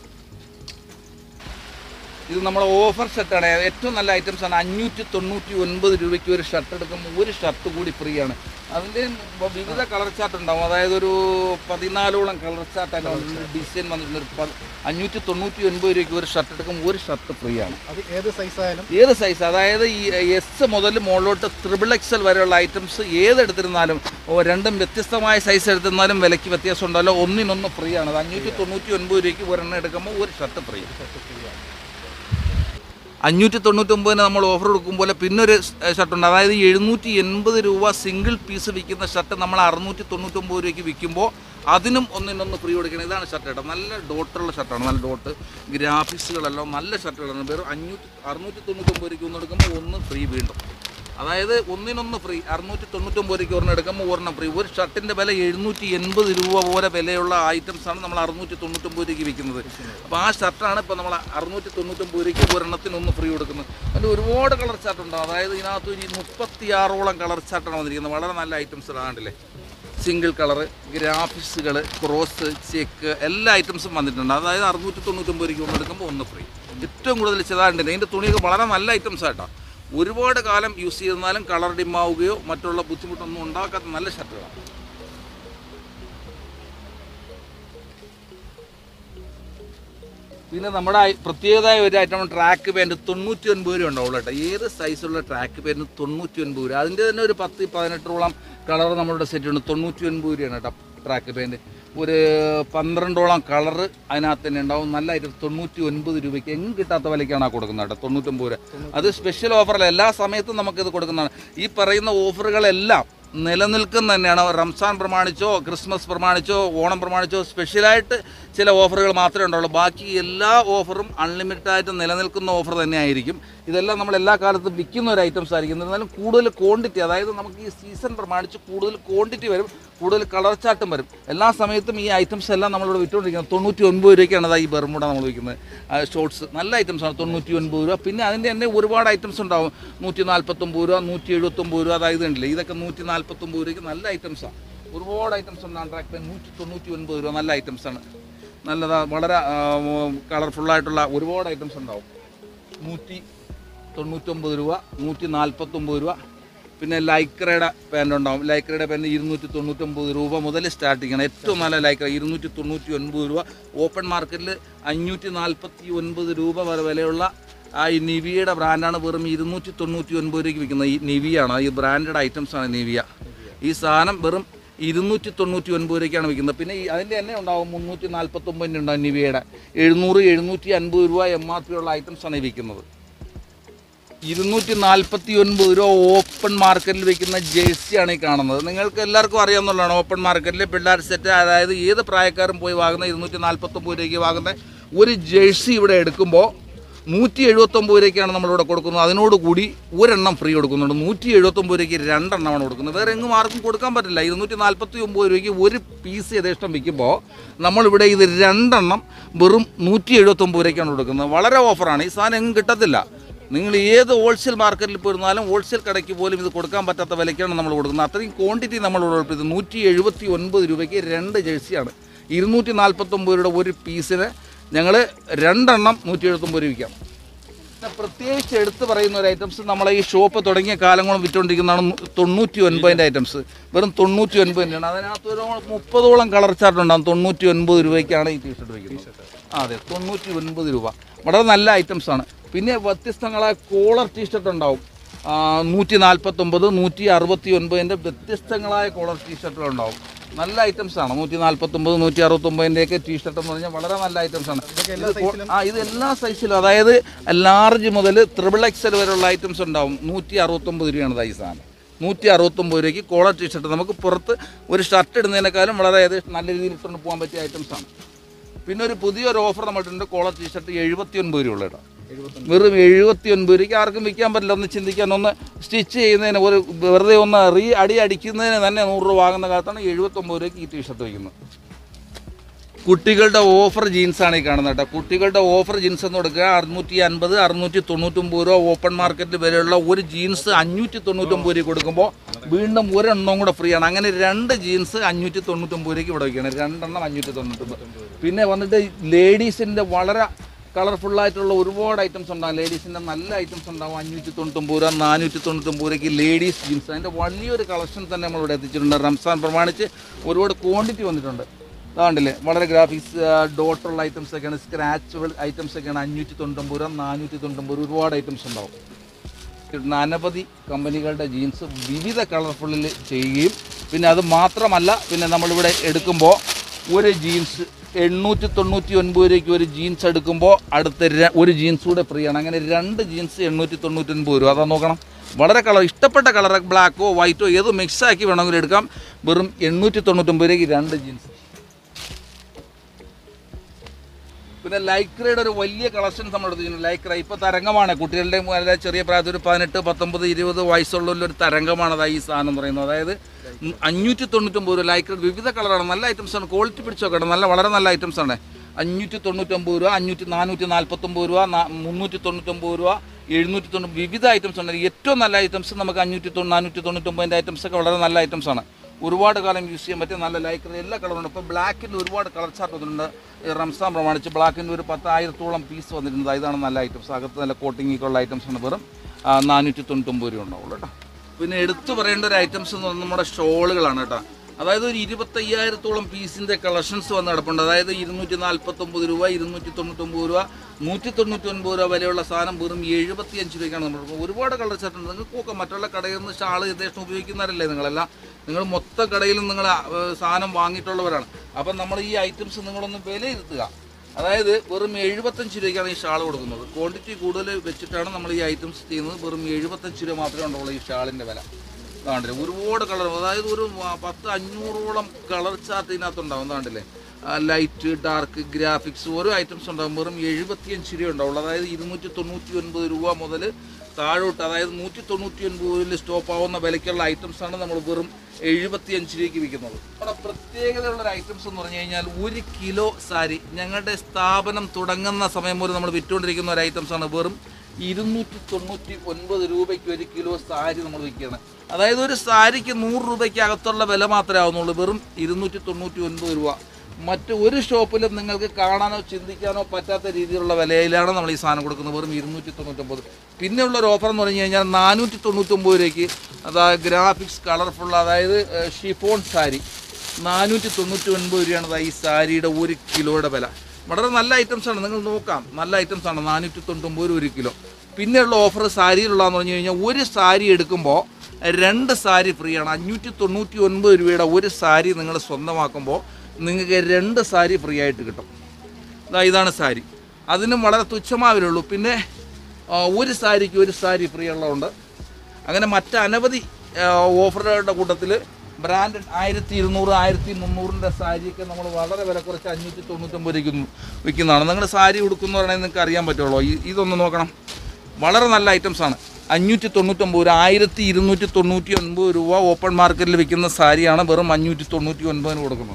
ഇത് നമ്മുടെ ഓഫർ ഷർട്ടാണ് ഏറ്റവും നല്ല ഐറ്റംസ് ആണ് അഞ്ഞൂറ്റി തൊണ്ണൂറ്റി ഒൻപത് രൂപയ്ക്ക് ഒരു ഷർട്ട് എടുക്കുമ്പോൾ ഒരു ഷർട്ട് കൂടി ഫ്രീ ആണ് അതിൻ്റെ വിവിധ കളർ ചാർട്ട് ഉണ്ടാവും അതായത് ഒരു പതിനാലോളം കളർ ചാർട്ട് ഡിസൈൻ വന്നിട്ടുണ്ട് ഒരു പ- അഞ്ഞൂറ്റി തൊണ്ണൂറ്റി ഒൻപത് രൂപയ്ക്ക് ഒരു ഷർട്ട് എടുക്കുമ്പോൾ ഒരു ഷർട്ട് ഫ്രീ ആണ് അത് ഏത് സൈസ് ആയാലും ഏത് സൈസ് അതായത് ഈ എസ് മുതൽ മുകളിലോട്ട് ത്രിബിൾ എക്സൽ വരെയുള്ള ഐറ്റംസ് ഏതെടുത്തിരുന്നാലും ഓ, രണ്ടും വ്യത്യസ്തമായ സൈസ് എടുത്തിരുന്നാലും വിലയ്ക്ക് വ്യത്യാസം ഉണ്ടല്ലോ ഒന്നിനൊന്ന് ഫ്രീ ആണ് അത് അഞ്ഞൂറ്റി തൊണ്ണൂറ്റി ഒൻപത് രൂപയ്ക്ക് ഒരെണ്ണം എടുക്കുമ്പോൾ ഒരു ഷർട്ട് ഫ്രീ അഞ്ഞൂറ്റി തൊണ്ണൂറ്റൊമ്പതിന് നമ്മൾ ഓഫർ കൊടുക്കുമ്പോൾ പിന്നൊരു ഷർട്ട് ഉണ്ട് അതായത് എഴുന്നൂറ്റി എൺപത് രൂപ സിംഗിൾ പീസ് വിൽക്കുന്ന ഷർട്ട് നമ്മൾ അറുന്നൂറ്റി തൊണ്ണൂറ്റൊമ്പത് രൂപയ്ക്ക് വിൽക്കുമ്പോൾ അതിനും ഒന്നിനൊന്ന് ഫ്രീ കൊടുക്കണം ഇതാണ് ഷർട്ട് കേട്ടോ നല്ല ഡോട്ടുള്ള ഷർട്ടാണ് നല്ല ഡോട്ട് ഗ്രാഫിക്സുകളെല്ലാം നല്ല ഷർട്ടുകളാണ് വെറും അഞ്ഞൂറ്റി അറുന്നൂറ്റി തൊണ്ണൂറ്റൊമ്പത് രൂപയ്ക്ക് ഒന്ന് എടുക്കുമ്പോൾ ഒന്ന് ഫ്രീ വീണ്ടും അതായത് ഒന്നിനൊന്ന് ഫ്രീ അറുന്നൂറ്റി തൊണ്ണൂറ്റൊമ്പത് രൂപയ്ക്ക് ഒരെണ്ണം എടുക്കുമ്പോൾ ഒരെണ്ണം ഫ്രീ ഒരു ഷർട്ടിൻ്റെ വില എഴുന്നൂറ്റി എൺപത് രൂപ പോലെ വിലയുള്ള ഐറ്റംസാണ് നമ്മൾ അറുന്നൂറ്റി തൊണ്ണൂറ്റൊമ്പത് രൂപയ്ക്ക് വിൽക്കുന്നത് അപ്പോൾ ആ ഷർട്ടാണ് ഇപ്പോൾ നമ്മൾ അറുന്നൂറ്റി തൊണ്ണൂറ്റൊമ്പത് രൂപയ്ക്ക് ഒരെണ്ണത്തിന് ഒന്ന് ഫ്രീ കൊടുക്കുന്നത് അതിൽ ഒരുപാട് കളർ ചാർട്ട് ഉണ്ടാവും അതായത് ഇതിനകത്ത് ഒരു മുപ്പത്തിയാറോളം കളർ ചാർട്ടാണ് വന്നിരിക്കുന്നത് വളരെ നല്ല ഐറ്റംസ് ആണ്ടില്ലേ സിംഗിൾ കളറ് ഗ്രാഫിക്സുകൾ ക്രോസ് ചെക്ക് എല്ലാ ഐറ്റംസും വന്നിട്ടുണ്ട് അതായത് അറുന്നൂറ്റി തൊണ്ണൂറ്റൊമ്പത് രൂപയ്ക്ക് ഒന്ന് എടുക്കുമ്പോൾ ഒന്ന് ഫ്രീ ഏറ്റവും കൂടുതൽ ചെതാണ്ടില്ല ഇതിൻ്റെ തുണിയൊക്കെ വളരെ നല്ല ഐറ്റംസ് ആയിട്ടാണ് ഒരുപാട് കാലം യൂസ് ചെയ്തിരുന്നാലും കളർ ഡിമ്മാവുകയോ മറ്റുള്ള ബുദ്ധിമുട്ടൊന്നും ഉണ്ടാക്കാത്ത നല്ല ഷർട്ടുകളാണ് പിന്നെ നമ്മുടെ ഐ- പ്രത്യേകമായ ഒരു ഐറ്റം ട്രാക്ക് പാൻറ് തൊണ്ണൂറ്റി ഒൻപത് രൂപ ഉണ്ടാവുള്ളൂ കേട്ടോ ഏത് സൈസുള്ള ട്രാക്ക് പാൻറ് തൊണ്ണൂറ്റി ഒൻപത് രൂപ അതിൻ്റെ തന്നെ ഒരു പത്ത് പതിനെട്ടോളം കളർ നമ്മളുടെ സെറ്റ് ഉണ്ട് തൊണ്ണൂറ്റി ഒൻപത് രൂപയാണ് കേട്ടോ ട്രാക്ക് പാൻറ് ഒരു പന്ത്രണ്ടോളം കളറ് അതിനകത്ത് തന്നെ ഉണ്ടാവും നല്ല ഐറ്റം തൊണ്ണൂറ്റി ഒൻപത് രൂപയ്ക്ക് എങ്ങും കിട്ടാത്ത വിലയ്ക്കാണ് ആ കൊടുക്കുന്നത് കേട്ടോ തൊണ്ണൂറ്റൊമ്പത് രൂപ അത് സ്പെഷ്യൽ ഓഫറല്ല എല്ലാ സമയത്തും നമുക്കിത് കൊടുക്കുന്നതാണ് ഈ പറയുന്ന ഓഫറുകളെല്ലാം നിലനിൽക്കുന്ന തന്നെയാണ് റംസാൻ പ്രമാണിച്ചോ ക്രിസ്മസ് പ്രമാണിച്ചോ ഓണം പ്രമാണിച്ചോ സ്പെഷ്യലായിട്ട് ചില ഓഫറുകൾ മാത്രമേ ഉണ്ടാവുള്ളൂ ബാക്കി എല്ലാ ഓഫറും അൺലിമിറ്റഡ് ആയിട്ട് നിലനിൽക്കുന്ന ഓഫർ തന്നെയായിരിക്കും ഇതെല്ലാം നമ്മൾ എല്ലാ കാലത്തും വിൽക്കുന്ന ഒരു ഐറ്റംസ് ആയിരിക്കും എന്നാലും കൂടുതൽ ക്വാണ്ടിറ്റി അതായത് നമുക്ക് ഈ സീസൺ പ്രമാണിച്ച് കൂടുതൽ ക്വാണ്ടിറ്റി വരും കൂടുതൽ കളർ ചാട്ടും വരും എല്ലാ സമയത്തും ഈ ഐറ്റംസ് എല്ലാം നമ്മളിവിടെ വിറ്റുകൊണ്ടിരിക്കുന്നത് തൊണ്ണൂറ്റി ഒൻപത് രൂപയ്ക്കാണ് അതാ ഈ ബെർമുട നമ്മൾ വിൽക്കുന്നത് ഷോർട്സ് നല്ല ഐറ്റംസ് ആണ് തൊണ്ണൂറ്റി ഒൻപത് രൂപ പിന്നെ അതിൻ്റെ തന്നെ ഒരുപാട് ഐറ്റംസ് ഉണ്ടാവും നൂറ്റി നാൽപ്പത്തൊമ്പത് രൂപ നൂറ്റി എഴുപത്തൊമ്പത് രൂപ അതായത് ഉണ്ടല്ലേ ഇതൊക്കെ നൂറ്റി നാൽപ്പത്തൊമ്പത് രൂപയ്ക്ക് നല്ല ഐറ്റംസാണ് ഒരുപാട് ഐറ്റംസ് ഉണ്ട് ട്രാക്ക് നൂറ്റി തൊണ്ണൂറ്റി ഒൻപത് രൂപ നല്ല ഐറ്റംസാണ് നല്ലതാ വളരെ കളർഫുള്ളായിട്ടുള്ള ഒരുപാട് ഐറ്റംസ് ഉണ്ടാവും നൂറ്റി തൊണ്ണൂറ്റൊമ്പത് രൂപ നൂറ്റി നാൽപ്പത്തൊമ്പത് രൂപ പിന്നെ ലൈക്രയുടെ പാൻ്റ് ഉണ്ടാവും ലൈക്രയുടെ പാൻ്റ് ഇരുന്നൂറ്റി തൊണ്ണൂറ്റൊമ്പത് രൂപ മുതൽ സ്റ്റാർട്ട് ചെയ്യണം ഏറ്റവും നല്ല ലൈക്ര ഇരുന്നൂറ്റി തൊണ്ണൂറ്റി ഒൻപത് രൂപ ഓപ്പൺ മാർക്കറ്റിൽ അഞ്ഞൂറ്റി നാൽപ്പത്തി ഒൻപത് രൂപ വരെ വിലയുള്ള ആ ഈ നിവിയയുടെ ബ്രാൻഡാണ് വെറും ഇരുന്നൂറ്റി തൊണ്ണൂറ്റി ഒൻപത് രൂപയ്ക്ക് വിൽക്കുന്നത് ഈ നിവിയാണ് ഈ ബ്രാൻഡഡ് ഐറ്റംസ് ആണ് നിവിയ ഈ സാധനം വെറും ഇരുന്നൂറ്റി തൊണ്ണൂറ്റി ഒൻപത് രൂപയ്ക്കാണ് വിൽക്കുന്നത് പിന്നെ ഈ അതിൻ്റെ തന്നെ ഉണ്ടാവും മുന്നൂറ്റി നാൽപ്പത്തൊമ്പതിൻ്റെ ഉണ്ടാവും നിവിയയുടെ എഴുന്നൂറ് എഴുന്നൂറ്റി അൻപത് രൂപ എം ആർ പി ഉള്ള ഐറ്റംസ് ആണ് ഈ വിൽക്കുന്നത് ഇരുന്നൂറ്റി നാൽപ്പത്തി ഒൻപത് രൂപ ഓപ്പൺ മാർക്കറ്റിൽ വെക്കുന്ന ജേഴ്സിയാണ് ഈ കാണുന്നത് നിങ്ങൾക്ക് എല്ലാവർക്കും അറിയാവുന്നതാണ് ഓപ്പൺ മാർക്കറ്റിൽ പിള്ളേർ സെറ്റ് അതായത് ഏത് പ്രായക്കാരും പോയി വാങ്ങുന്ന ഇരുന്നൂറ്റി നാൽപ്പത്തൊമ്പത് രൂപയ്ക്ക് വാങ്ങുന്ന ഒരു ജേഴ്സി ഇവിടെ എടുക്കുമ്പോൾ നൂറ്റി എഴുപത്തൊമ്പത് രൂപയ്ക്കാണ് നമ്മളിവിടെ കൊടുക്കുന്നത് അതിനോടുകൂടി ഒരെണ്ണം ഫ്രീ കൊടുക്കുന്നുണ്ട് നൂറ്റി എഴുപത്തൊമ്പത് രൂപയ്ക്ക് രണ്ടെണ്ണമാണ് കൊടുക്കുന്നത് വേറെ എങ്ങും ആർക്കും കൊടുക്കാൻ പറ്റില്ല ഇരുന്നൂറ്റി നാൽപ്പത്തി ഒമ്പത് രൂപയ്ക്ക് ഒരു പീസ് യഥേഷ്ടം വിൽക്കുമ്പോൾ നമ്മളിവിടെ ഇത് രണ്ടെണ്ണം വെറും നൂറ്റി എഴുപത്തൊമ്പത് രൂപയ്ക്കാണ് കൊടുക്കുന്നത് വളരെ ഓഫറാണ് ഈ സാധനം എങ്ങും കിട്ടത്തില്ല നിങ്ങൾ ഏത് ഹോൾസെയിൽ മാർക്കറ്റിൽ പോയിരുന്നാലും ഹോൾസെയിൽ കടയ്ക്ക് പോലും ഇത് കൊടുക്കാൻ പറ്റാത്ത വിലയ്ക്കാണ് നമ്മൾ കൊടുക്കുന്നത് അത്രയും ക്വാണ്ടിറ്റി നമ്മൾ ഉറപ്പിച്ചത് നൂറ്റി എഴുപത്തി ഒൻപത് രൂപയ്ക്ക് രണ്ട് ജേഴ്സിയാണ് ഇരുന്നൂറ്റി നാൽപ്പത്തൊമ്പത് രൂപയുടെ ഒരു പീസിന് ഞങ്ങൾ രണ്ടെണ്ണം നൂറ്റി എഴുപത്തൊമ്പത് രൂപയ്ക്കാണ് പിന്നെ പ്രത്യേകിച്ച് എടുത്ത് പറയുന്ന ഒരു ഐറ്റംസ് നമ്മളെ ഈ ഷോപ്പ് തുടങ്ങിയ കാലങ്ങളും വിറ്റുകൊണ്ടിരിക്കുന്നതാണ് നു- തൊണ്ണൂറ്റി ഒൻപതിൻ്റെ ഐറ്റംസ് വെറും തൊണ്ണൂറ്റി ഒൻപതിൻ്റെയാണ് അതിനകത്ത് ഒരു മുപ്പതോളം കളർ ചാർട്ട് ഉണ്ടാകും തൊണ്ണൂറ്റി ഒൻപത് രൂപയ്ക്കാണ് ഈ ടീഷർട്ട് വയ്ക്കുന്നത് ആ, അതെ തൊണ്ണൂറ്റി ഒൻപത് രൂപ വളരെ നല്ല ഐറ്റംസ് ആണ് പിന്നെ വ്യത്യസ്തങ്ങളായ കോളർ ടീഷർട്ട് ഉണ്ടാവും ആ, നൂറ്റി നാൽപ്പത്തൊമ്പത് നൂറ്റി അറുപത്തി ഒൻപതിൻ്റെ വ്യത്യസ്തങ്ങളായ കോളർ ടീഷർട്ടുകൾ ഉണ്ടാവും നല്ല ഐറ്റംസ് ആണ് നൂറ്റി നാൽപ്പത്തൊമ്പത് നൂറ്റി അറുപത്തൊമ്പതിൻ്റെയൊക്കെ ടീഷർട്ട് എന്ന് പറഞ്ഞാൽ വളരെ നല്ല ഐറ്റംസ് ആണ് ഇത് കോ- ആ ഇത് എല്ലാ സൈസിലും അതായത് ലാർജ് മുതൽ ത്രിബിൾ എക്സൽ വരെയുള്ള ഐറ്റംസ് ഉണ്ടാവും നൂറ്റി അറുപത്തൊമ്പത് രൂപയാണ് ഇത് ഈ സാധനം നൂറ്റി അറുപത്തൊമ്പത് രൂപയ്ക്ക് കോളർ ടീഷർട്ട് നമുക്ക് പുറത്ത് ഒരു ഷർട്ട് ഇടുന്നതിനേക്കാളും വളരെ ഏകദേശം നല്ല രീതിയിൽ ഇട്ടുകൊണ്ട് പോകാൻ പറ്റിയ ഐറ്റംസ് ആണ് പിന്നെ ഒരു പുതിയൊരു ഓഫർ നമ്മളിട്ടുണ്ട് കോളർ ടീഷർട്ട് എഴുപത്തി ഒൻപത് രൂപ ഉള്ള ഇടാം വെറും എഴുപത്തി ഒൻപത് രൂപയ്ക്ക് ആർക്കും വിൽക്കാൻ പറ്റില്ല ഒന്ന് ചിന്തിക്കാൻ ഒന്ന് സ്റ്റിച്ച് ചെയ്യുന്നതിന് ഒരു വെറുതെ ഒന്ന് റീ അടി അടിക്കുന്നതിന് തന്നെ നൂറ് രൂപ വാങ്ങുന്ന കാലത്താണ് എഴുപത്തൊമ്പത് രൂപയ്ക്ക് ഈ ടീഷർട്ട് വയ്ക്കുന്നത് കുട്ടികളുടെ ഓഫർ ജീൻസാണ് ഈ കാണുന്നത് കേട്ടോ കുട്ടികളുടെ ഓഫർ ജീൻസ് എന്ന് കൊടുക്കുക അറുന്നൂറ്റി അൻപത് അറുന്നൂറ്റി തൊണ്ണൂറ്റൊമ്പത് രൂപ ഓപ്പൺ മാർക്കറ്റിൽ വിലയുള്ള ഒരു ജീൻസ് അഞ്ഞൂറ്റി തൊണ്ണൂറ്റൊമ്പത് രൂപ കൊടുക്കുമ്പോൾ വീണ്ടും ഒരെണ്ണം കൂടെ ഫ്രീ ആണ് അങ്ങനെ രണ്ട് ജീൻസ് അഞ്ഞൂറ്റി തൊണ്ണൂറ്റൊമ്പത് രൂപയ്ക്ക് ഇവിടെ വയ്ക്കുകയാണ് രണ്ടെണ്ണം അഞ്ഞൂറ്റി തൊണ്ണൂറ്റൊമ്പത് പിന്നെ വന്നിട്ട് ലേഡീസിൻ്റെ വളരെ കളർഫുൾ ആയിട്ടുള്ള ഒരുപാട് ഐറ്റംസ് ഉണ്ടാകും ലേഡീസിൻ്റെ നല്ല ഐറ്റംസ് ഉണ്ടാകും അഞ്ഞൂറ്റി തൊണ്ണൂറ്റൊമ്പത് രൂപ നാനൂറ്റി തൊണ്ണൂറ്റൊമ്പത് രൂപയ്ക്ക് ലേഡീസ് ജീൻസ് അതിൻ്റെ വലിയൊരു കളക്ഷൻ തന്നെ നമ്മളിവിടെ എത്തിച്ചിട്ടുണ്ട് റംസാൻ പ്രമാണിച്ച് ഒരുപാട് ക്വാണ്ടിറ്റി വന്നിട്ടുണ്ട് അതാണ്ടില്ലേ വളരെ ഗ്രാഫിക്സ് ഡോട്ടുള്ള ഐറ്റംസ് ഒക്കെയാണ് സ്ക്രാച്ചുകൾ ഐറ്റംസ് ഒക്കെയാണ് അഞ്ഞൂറ്റി തൊണ്ണൂറ്റൊമ്പത് രൂപ നാനൂറ്റി തൊണ്ണൂറ്റൊമ്പത് രൂപ ഒരുപാട് ഐറ്റംസ് ഉണ്ടാവും കിട്ടുന്ന അനവധി കമ്പനികളുടെ ജീൻസ് വിവിധ കളർഫുള്ളിൽ ചെയ്യുകയും പിന്നെ അത് മാത്രമല്ല പിന്നെ നമ്മളിവിടെ എടുക്കുമ്പോൾ ഒരു ജീൻസ് എണ്ണൂറ്റി തൊണ്ണൂറ്റി ഒൻപത് രൂപയ്ക്ക് ഒരു ജീൻസ് എടുക്കുമ്പോൾ അടുത്ത ര- ഒരു ജീൻസ് കൂടെ ഫ്രീ ആണ് അങ്ങനെ രണ്ട് ജീൻസ് എണ്ണൂറ്റി തൊണ്ണൂറ്റി ഒൻപത് രൂപ അതാ നോക്കണം വളരെ കളർ ഇഷ്ടപ്പെട്ട കളർ ബ്ലാക്കോ വൈറ്റോ ഏത് മിക്സ് ആക്കി വേണമെങ്കിലും എടുക്കാം വെറും എണ്ണൂറ്റി തൊണ്ണൂറ്റൊമ്പത് രൂപയ്ക്ക് രണ്ട് ജീൻസ് പിന്നെ ലൈക്രയുടെ ഒരു വലിയ കളക്ഷൻ നമ്മൾ എടുത്തിട്ടുണ്ട് ലൈക്ര ഇപ്പോൾ തരംഗമാണ് കുട്ടികളുടെ വളരെ ചെറിയ പ്രായത്തിൽ ഒരു പതിനെട്ട് പത്തൊമ്പത് ഇരുപത് വയസ്സുള്ള ഒരു തരംഗമാണ് അതാ ഈ സാധനം എന്ന് പറയുന്നത് അതായത് അഞ്ഞൂറ്റി തൊണ്ണൂറ്റൊമ്പത് രൂപ ലൈക്ര വിവിധ കളറാണ് നല്ല ഐറ്റംസ് ആണ് ക്വാളിറ്റി പിടിച്ച് നോക്കണം നല്ല വളരെ നല്ല ഐറ്റംസ് ആണ് അഞ്ഞൂറ്റി തൊണ്ണൂറ്റൊമ്പത് രൂപ അഞ്ഞൂറ്റി നാനൂറ്റി നാൽപ്പത്തൊമ്പത് രൂപ നാ- മുന്നൂറ്റി തൊണ്ണൂറ്റൊമ്പത് രൂപ എഴുന്നൂറ്റി തൊണ്ണൂറ് വിവിധ ഐറ്റംസ് ഉണ്ട് ഏറ്റവും നല്ല ഐറ്റംസ് നമുക്ക് അഞ്ഞൂറ്റി തൊണ്ണൂ നാനൂറ്റി തൊണ്ണൂറ്റൊമ്പതിൻ്റെ ഐറ്റംസ് ഒക്കെ വളരെ നല്ല ഐറ്റംസ് ആണ് ഒരുപാട് കാലം യൂസ് ചെയ്യാൻ പറ്റിയ നല്ല ലൈക്കർ എല്ലാ കളറുണ്ട് ഇപ്പോൾ ബ്ലാക്കിൻ്റെ ഒരുപാട് കളർ ചാർട്ട് വന്നിട്ടുണ്ട് ഈ റംസാൻ പ്രമാണിച്ച് ബ്ലാക്കിൻ്റെ ഒരു പത്തായിരത്തോളം പീസ് വന്നിട്ടുണ്ട് ഇതാണ് നല്ല ഐറ്റംസ് അകത്ത് നല്ല കോട്ടിംഗ് ഒക്കെ ഉള്ള ഐറ്റംസ് ആണ് വെറും ആ, നാനൂറ്റി തൊണ്ണൂറ്റൊമ്പത് രൂപ ഉണ്ടാവുള്ളൂ കേട്ടോ പിന്നെ എടുത്തു പറയേണ്ട ഒരു ഐറ്റംസ് എന്ന് പറഞ്ഞാൽ നമ്മുടെ ഷോളുകളാണ് കേട്ടോ അതായത് ഒരു ഇരുപത്തയ്യായിരത്തോളം പീസിൻ്റെ കളക്ഷൻസ് വന്ന് കിടപ്പുണ്ട് അതായത് ഇരുന്നൂറ്റി നാൽപ്പത്തൊമ്പത് രൂപ ഇരുന്നൂറ്റി തൊണ്ണൂറ്റൊമ്പത് രൂപ നൂറ്റി തൊണ്ണൂറ്റി ഒൻപത് രൂപ വിലയുള്ള സാധനം വെറും എഴുപത്തിയഞ്ച് രൂപയ്ക്കാണ് നമ്മൾ കൊടുക്കുന്നത്. ഒരുപാട് കളർ സെറ്റ് ഉണ്ട് നിങ്ങൾക്ക് നോക്കാം മറ്റുള്ള കടയിൽ നിന്ന് ഷാൾ യഥേഷ്ടം ഉപയോഗിക്കുന്നവരല്ലേ നിങ്ങളെല്ലാം നിങ്ങൾ മൊത്തം കടയിലും നിങ്ങൾ സാധനം വാങ്ങിയിട്ടുള്ളവരാണ് അപ്പം നമ്മൾ ഈ ഐറ്റംസ് നിങ്ങളൊന്ന് വിലയിരുത്തുക അതായത് വെറും എഴുപത്തഞ്ച് രൂപയ്ക്കാണ് ഈ ഷാൾ കൊടുക്കുന്നത് ക്വാണ്ടിറ്റി കൂടുതൽ വെച്ചിട്ടാണ് നമ്മൾ ഈ ഐറ്റംസ് ചെയ്യുന്നത് വെറും എഴുപത്തഞ്ച് രൂപ മാത്രമേ ഉണ്ടാവുള്ളൂ ഈ ഷാളിൻ്റെ വില അതാണ്ടില്ലേ ഒരുപാട് കളർ അതായത് ഒരു വ- പത്ത് അഞ്ഞൂറോളം കളർ ചാർട്ട് ഇതിനകത്തുണ്ടാവും അതാണ്ടില്ലേ ലൈറ്റ് ഡാർക്ക് ഗ്രാഫിക്സ് ഓരോ ഐറ്റംസ് ഉണ്ടാവും വെറും എഴുപത്തിയഞ്ച് രൂപ ഉണ്ടാവുള്ളൂ അതായത് ഇരുന്നൂറ്റി തൊണ്ണൂറ്റി ഒൻപത് രൂപ മുതൽ താഴോട്ട് അതായത് നൂറ്റി തൊണ്ണൂറ്റി ഒൻപതിൽ സ്റ്റോപ്പ് ആവുന്ന വിലയ്ക്കുള്ള ഐറ്റംസ് ആണ് നമ്മൾ വെറും എഴുപത്തിയഞ്ച് രൂപയ്ക്ക് വിൽക്കുന്നത് നമ്മുടെ പ്രത്യേകതയുള്ള ഒരു ഐറ്റംസ് എന്ന് പറഞ്ഞു കഴിഞ്ഞാൽ ഒരു കിലോ സാരി ഞങ്ങളുടെ സ്ഥാപനം തുടങ്ങുന്ന സമയം മുതൽ നമ്മൾ വിറ്റുകൊണ്ടിരിക്കുന്ന ഒരു ഐറ്റംസ് ആണ് വെറും ഇരുന്നൂറ്റി തൊണ്ണൂറ്റി ഒൻപത് രൂപയ്ക്ക് ഒരു കിലോ സാരി നമ്മൾ വിൽക്കുകയാണ് അതായത് ഒരു സാരിക്ക് നൂറ് രൂപയ്ക്ക് അകത്തുള്ള വില മാത്രമേ ആവുന്നുള്ളൂ വെറും ഇരുന്നൂറ്റി തൊണ്ണൂറ്റി ഒൻപത് രൂപ മറ്റ് ഒരു ഷോപ്പിലും നിങ്ങൾക്ക് കാണാനോ ചിന്തിക്കാനോ പറ്റാത്ത രീതിയിലുള്ള വിലയിലാണ് നമ്മൾ ഈ സാധനം കൊടുക്കുന്നത് വെറും ഇരുന്നൂറ്റി തൊണ്ണൂറ്റൊമ്പത് പിന്നെയുള്ള ഒരു ഓഫർ എന്ന് പറഞ്ഞു കഴിഞ്ഞാൽ നാനൂറ്റി തൊണ്ണൂറ്റൊമ്പത് രൂപയ്ക്ക് അതായത് ഗ്രാഫിക്സ് കളർഫുൾ അതായത് ഷിഫോൺ സാരി നാനൂറ്റി തൊണ്ണൂറ്റി ഒൻപത് രൂപയാണ് ദാ ഈ സാരിയുടെ ഒരു കിലോയുടെ വില വളരെ നല്ല ഐറ്റംസ് ആണ് നിങ്ങൾ നോക്കാം നല്ല ഐറ്റംസ് ആണ് നാനൂറ്റി തൊണ്ണൂറ്റൊമ്പത് രൂപ ഒരു കിലോ പിന്നെയുള്ള ഓഫർ സാരിയിലുള്ളതെന്ന് പറഞ്ഞു കഴിഞ്ഞാൽ ഒരു സാരി എടുക്കുമ്പോൾ രണ്ട് സാരി ഫ്രീ ആണ് അഞ്ഞൂറ്റി തൊണ്ണൂറ്റി ഒൻപത് രൂപയുടെ ഒരു സാരി നിങ്ങൾ സ്വന്തമാക്കുമ്പോൾ നിങ്ങൾക്ക് രണ്ട് സാരി ഫ്രീ ആയിട്ട് കിട്ടും ദാ ഇതാണ് സാരി അതിനും വളരെ തുച്ഛമായ വിലയുള്ളൂ പിന്നെ ആ, ഒരു സാരിക്ക് ഒരു സാരി ഫ്രീ ഉള്ളതുണ്ട് അങ്ങനെ മറ്റ് അനവധി ആ, ഓഫറുകളുടെ കൂട്ടത്തിൽ ബ്രാൻഡഡ് ആയിരത്തി ഇരുന്നൂറ് ആയിരത്തി മുന്നൂറിൻ്റെ സാരിയൊക്കെ നമ്മൾ വളരെ വില കുറച്ച് അഞ്ഞൂറ്റി തൊണ്ണൂറ്റൊമ്പത് രൂപയ്ക്ക് വിൽക്കുന്നതാണ് നിങ്ങൾ സാരി ഉടുക്കുന്നവരാണെങ്കിൽ നിങ്ങൾക്ക് അറിയാൻ പറ്റുള്ളൂ ഈ- ഇതൊന്ന് നോക്കണം വളരെ നല്ല ഐറ്റംസ് ആണ് അഞ്ഞൂറ്റി തൊണ്ണൂറ്റൊമ്പത് രൂപ ആയിരത്തി ഇരുന്നൂറ്റി തൊണ്ണൂറ്റി ഒൻപത് രൂപ ഓപ്പൺ മാർക്കറ്റിൽ വിൽക്കുന്ന സാരിയാണ് വെറും അഞ്ഞൂറ്റി തൊണ്ണൂറ്റി ഒൻപതിന് കൊടുക്കുന്നത്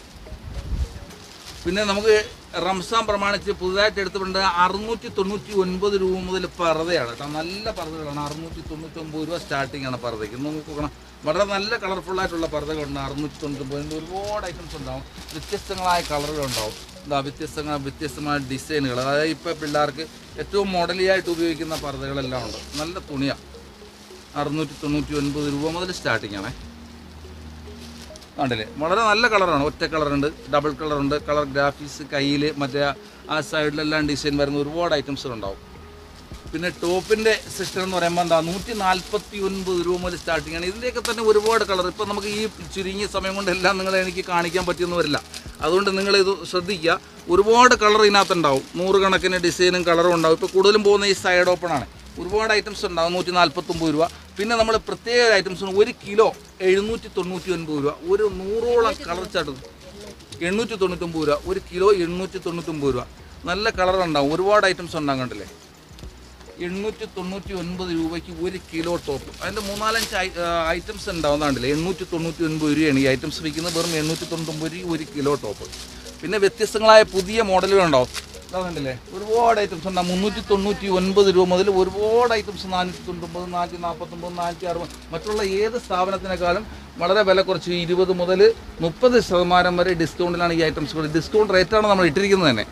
പിന്നെ നമുക്ക് റംസാൻ പ്രമാണിച്ച് പുതുതായിട്ട് എടുത്തിട്ടുണ്ട് അറുന്നൂറ്റി തൊണ്ണൂറ്റി ഒൻപത് രൂപ മുതൽ പർദ്ദയാണ് കേട്ടോ നല്ല പർദ്ദകളാണ് അറുന്നൂറ്റി തൊണ്ണൂറ്റി ഒമ്പത് രൂപ സ്റ്റാർട്ടിംഗ് ആണ് പർദ്ദയ്ക്ക് ഇന്ന് നമുക്ക് നോക്കണം വളരെ നല്ല കളർഫുൾ ആയിട്ടുള്ള പർദ്ദകളുണ്ട് അറുന്നൂറ്റി തൊണ്ണൂറ്റി ഒമ്പതിൻ്റെ ഒരുപാട് ഐറ്റംസ് ഉണ്ടാവും വ്യത്യസ്തങ്ങളായ കളറുകൾ ഉണ്ടാവും ഇതാ വ്യത്യസ്തങ്ങൾ വ്യത്യസ്തമായ ഡിസൈനുകൾ അതായത് ഇപ്പോൾ പിള്ളേർക്ക് ഏറ്റവും മോഡലിയായിട്ട് ഉപയോഗിക്കുന്ന പർദ്ദകളെല്ലാം ഉണ്ട് നല്ല തുണിയാണ് അറുന്നൂറ്റി തൊണ്ണൂറ്റി ഒൻപത് രൂപ മുതൽ സ്റ്റാർട്ടിംഗ് ആണേ കണ്ടില്ലേ വളരെ നല്ല കളറാണ് ഒറ്റ കളറുണ്ട് ഡബിൾ കളറുണ്ട് കളർ ഗ്രാഫിക്സ് കയ്യിൽ മറ്റേ ആ സൈഡിലെല്ലാം ഡിസൈൻ വരുന്ന ഒരുപാട് ഐറ്റംസ് ഉണ്ടാവും പിന്നെ ടോപ്പിൻ്റെ സിസ്റ്റം എന്ന് പറയുമ്പോൾ എന്താ നൂറ്റി നാൽപ്പത്തി ഒൻപത് രൂപ മുതൽ സ്റ്റാർട്ടിംഗ് ആണ് ഇതിൻ്റെയൊക്കെ തന്നെ ഒരുപാട് കളർ ഇപ്പം നമുക്ക് ഈ ചുരുങ്ങിയ സമയം കൊണ്ട് എല്ലാം നിങ്ങളെ എനിക്ക് കാണിക്കാൻ പറ്റിയെന്ന് വരില്ല അതുകൊണ്ട് നിങ്ങൾ ഇത് ശ്രദ്ധിക്കുക ഒരുപാട് കളർ ഇതിനകത്തുണ്ടാവും നൂറുകണക്കിന് ഡിസൈനും കളറും ഉണ്ടാവും ഇപ്പോൾ കൂടുതലും പോകുന്ന ഈ സൈഡ് ഓപ്പൺ ആണ് ഒരുപാട് ഐറ്റംസ് ഉണ്ടാവും നൂറ്റി നാൽപ്പത്തൊമ്പത് രൂപ പിന്നെ നമ്മൾ പ്രത്യേക ഐറ്റംസ് ഒരു കിലോ എഴുന്നൂറ്റി തൊണ്ണൂറ്റി ഒൻപത് രൂപ ഒരു നൂറോളം കളർ ചാട്ടും എണ്ണൂറ്റി തൊണ്ണൂറ്റൊമ്പത് രൂപ ഒരു കിലോ എണ്ണൂറ്റി തൊണ്ണൂറ്റൊമ്പത് രൂപ നല്ല കളർ ഉണ്ടാവും ഒരുപാട് ഐറ്റംസ് ഉണ്ടാകും കണ്ടില്ലേ എണ്ണൂറ്റി തൊണ്ണൂറ്റി ഒൻപത് രൂപയ്ക്ക് ഒരു കിലോ ടോപ്പ് അതിൻ്റെ മൂന്നാലഞ്ച് ഐറ്റംസ് ഉണ്ടാവുന്നതാണ്ടില്ലേ എണ്ണൂറ്റി തൊണ്ണൂറ്റി ഒൻപത് രൂപയാണ് ഈ ഐറ്റംസ് വിൽക്കുന്നത് വെറും എണ്ണൂറ്റി തൊണ്ണൂറ്റൊമ്പത് രൂപ ഒരു കിലോ ടോപ്പ് പിന്നെ വ്യത്യസ്തങ്ങളായ പുതിയ മോഡലുകൾ ഉണ്ടാവും അതാണ്ടില്ലേ ഒരുപാട് ഐറ്റംസ് ഉണ്ടാവും മുന്നൂറ്റി തൊണ്ണൂറ്റി ഒൻപത് രൂപ മുതൽ ഒരുപാട് ഐറ്റംസ് നാനൂറ്റി തൊണ്ണൂറ്റൊമ്പത് നാനൂറ്റി നാൽപ്പത്തൊമ്പത് നാനൂറ്റി അറുപത് മറ്റുള്ള ഏത് സ്ഥാപനത്തിനേക്കാളും വളരെ വില കുറച്ച് ഇരുപത് മുതൽ മുപ്പത് ശതമാനം വരെ ഡിസ്കൗണ്ടിലാണ് ഈ ഐറ്റംസ് ഡിസ്കൗണ്ട് റേറ്റാണ് നമ്മൾ ഇട്ടിരിക്കുന്നത് തന്നെ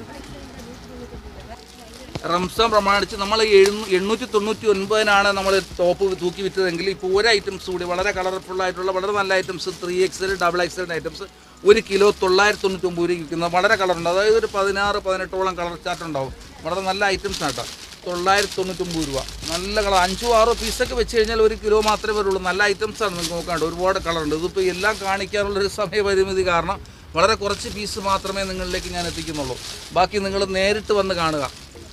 റംസാൻ പ്രമാണിച്ച് നമ്മൾ എഴുന്നൂ എണ്ണൂറ്റി തൊണ്ണൂറ്റി ഒൻപതിനാണ് നമ്മൾ ടോപ്പ് തൂക്കി വിറ്റതെങ്കിൽ ഇപ്പോൾ ഒരു ഐറ്റംസ് കൂടി വളരെ കളർഫുൾ ആയിട്ടുള്ള വളരെ നല്ല items three XL double XL items ഒരു കിലോ തൊള്ളായിരത്തി തൊണ്ണൂറ്റൊമ്പത് രൂപ വിൽക്കുന്നത് വളരെ കളറുണ്ട് അതായത് ഒരു പതിനാറ് പതിനെട്ടോളം കളർ ചാർട്ട് ഉണ്ടാവും വളരെ നല്ല ഐറ്റംസ് ആട്ടോ തൊള്ളായിരത്തി തൊണ്ണൂറ്റൊമ്പത് രൂപ നല്ല കളർ അഞ്ചോ ആറോ പീസൊക്കെ വെച്ച് കഴിഞ്ഞാൽ ഒരു കിലോ മാത്രമേ വരുള്ളൂ നല്ല ഐറ്റംസ് ആണ് നിങ്ങൾക്ക് നോക്കാണ്ട് ഒരുപാട് കളറുണ്ട് ഇതിപ്പോൾ എല്ലാം കാണിക്കാനുള്ളൊരു സമയപരിമിതി കാരണം വളരെ കുറച്ച് പീസ് മാത്രമേ നിങ്ങളിലേക്ക് ഞാൻ എത്തിക്കുന്നുള്ളൂ ബാക്കി നിങ്ങൾ നേരിട്ട് വന്ന് കാണുക